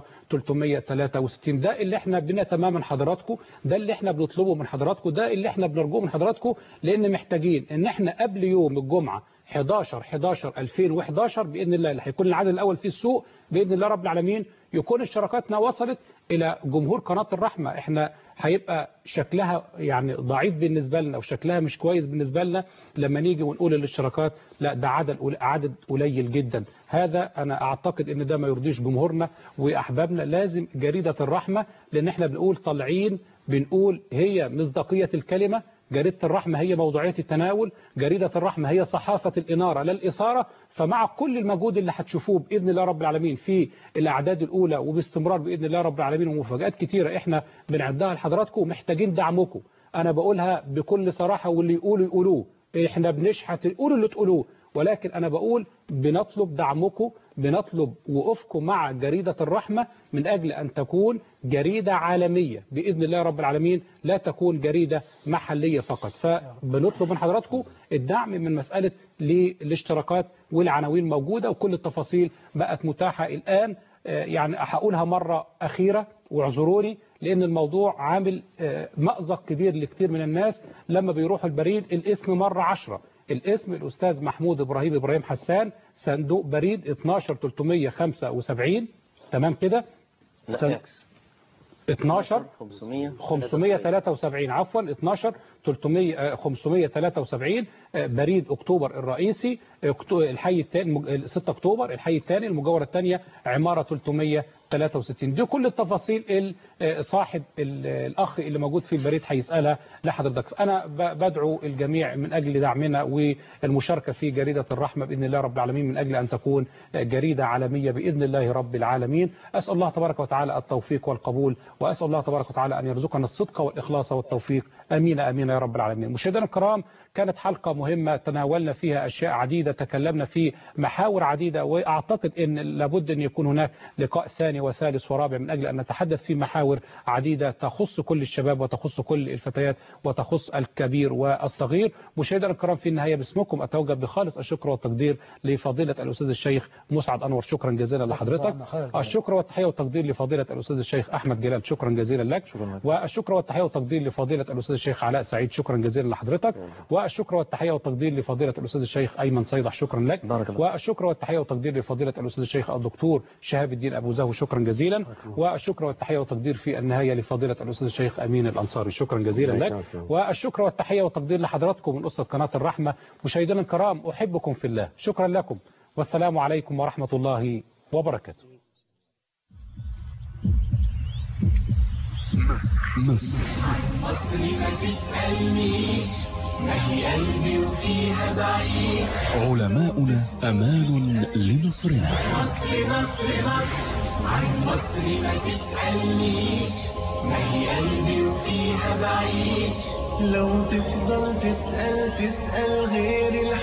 Speaker 2: 363 ده اللي احنا بنتمام من حضراتكم ده اللي احنا بنطلبه من حضراتكم ده اللي احنا بنرجوه من حضراتكم لان محتاجين ان احنا قبل يوم الجمعة 11 11 2011 باذن الله اللي هيكون العدد الاول في السوق باذن الله رب العالمين يكون اشتراكاتنا وصلت الى جمهور قناه الرحمه احنا هيبقى شكلها يعني ضعيف بالنسبه لنا وشكلها مش كويس بالنسبه لنا لما نيجي ونقول الاشتراكات لا ده عدد عدد قليل جدا هذا انا اعتقد ان ده ما يرضيش جمهورنا واحبابنا لازم جريده الرحمه لان احنا بنقول طالعين بنقول هي مصداقيه الكلمه جريدة الرحمة هي موضوعية التناول جريدة الرحمة هي صحافة الإنارة لا الإثارة فمع كل المجهود اللي هتشوفوه بإذن الله رب العالمين في الأعداد الأولى وباستمرار بإذن الله رب العالمين ومفاجآت كتيرة إحنا بنعدها لحضراتكم ومحتاجين دعمكم أنا بقولها بكل صراحة واللي يقولوا يقولوه إحنا بنشحت قولوا اللي تقولوه ولكن أنا بقول بنطلب دعمكم بنطلب وقوفكم مع جريدة الرحمة من أجل أن تكون جريدة عالمية بإذن الله رب العالمين لا تكون جريدة محلية فقط فبنطلب من حضراتكم الدعم من مسألة للاشتراكات والعناوين موجودة وكل التفاصيل بقت متاحة الآن يعني هقولها مرة أخيرة واعذروني لأن الموضوع عامل مأزق كبير لكثير من الناس لما بيروحوا البريد الاسم مرة عشرة الاسم الأستاذ محمود إبراهيم إبراهيم حسان صندوق بريد 12375 تمام كده
Speaker 4: لا
Speaker 2: 12
Speaker 4: 500
Speaker 2: 573 عفوا 12 300 573 بريد اكتوبر الرئيسي الحي الثاني 6 اكتوبر الحي الثاني المجاوره الثانيه عماره 363 دي كل التفاصيل صاحب الاخ اللي موجود في البريد هيسالها لحضرتك انا بدعو الجميع من اجل دعمنا والمشاركه في جريده الرحمه باذن الله رب العالمين من اجل ان تكون جريده عالميه باذن الله رب العالمين اسال الله تبارك وتعالى التوفيق والقبول واسال الله تبارك وتعالى ان يرزقنا الصدق والاخلاص والتوفيق امين امين يا رب العالمين مشاهدينا الكرام كانت حلقة مهمة تناولنا فيها أشياء عديدة تكلمنا في محاور عديدة وأعتقد أن لابد أن يكون هناك لقاء ثاني وثاني وثالث ورابع من أجل أن نتحدث في محاور عديدة تخص كل الشباب وتخص كل الفتيات وتخص الكبير والصغير مشاهدينا الكرام في النهاية باسمكم أتوجه بخالص الشكر والتقدير لفضيلة الأستاذ الشيخ مسعد أنور شكرا جزيلا لحضرتك الشكر والتحية والتقدير لفضيلة الأستاذ الشيخ أحمد جلال شكرا جزيلا لك والشكر والتحية والتقدير لفضيلة الأستاذ الشيخ علاء سعيد شكرا جزيلا لحضرتك والشكر والتحية والتقدير لفضيلة الأستاذ الشيخ أيمن صيدح شكرا لك والشكر والتحية والتقدير لفضيلة الأستاذ الشيخ الدكتور شهاب الدين أبو زهو شكرا جزيلا والشكر والتحية والتقدير في النهاية لفضيلة الأستاذ الشيخ أمين الأنصاري شكرا جزيلا لك والشكر والتحية والتقدير لحضراتكم من أسرة قناة الرحمة مشاهدينا الكرام أحبكم في الله شكرا لكم والسلام عليكم ورحمة الله وبركاته
Speaker 1: مصر مصر ما تسألنيش ما هي قلبي وفيها بعيد
Speaker 14: علماؤنا أمان لمصرنا
Speaker 1: مصر مصر مصر عن مصر ما تسألنيش ما هي قلبي وفيها بعيش لو تفضل تسأل تسأل غير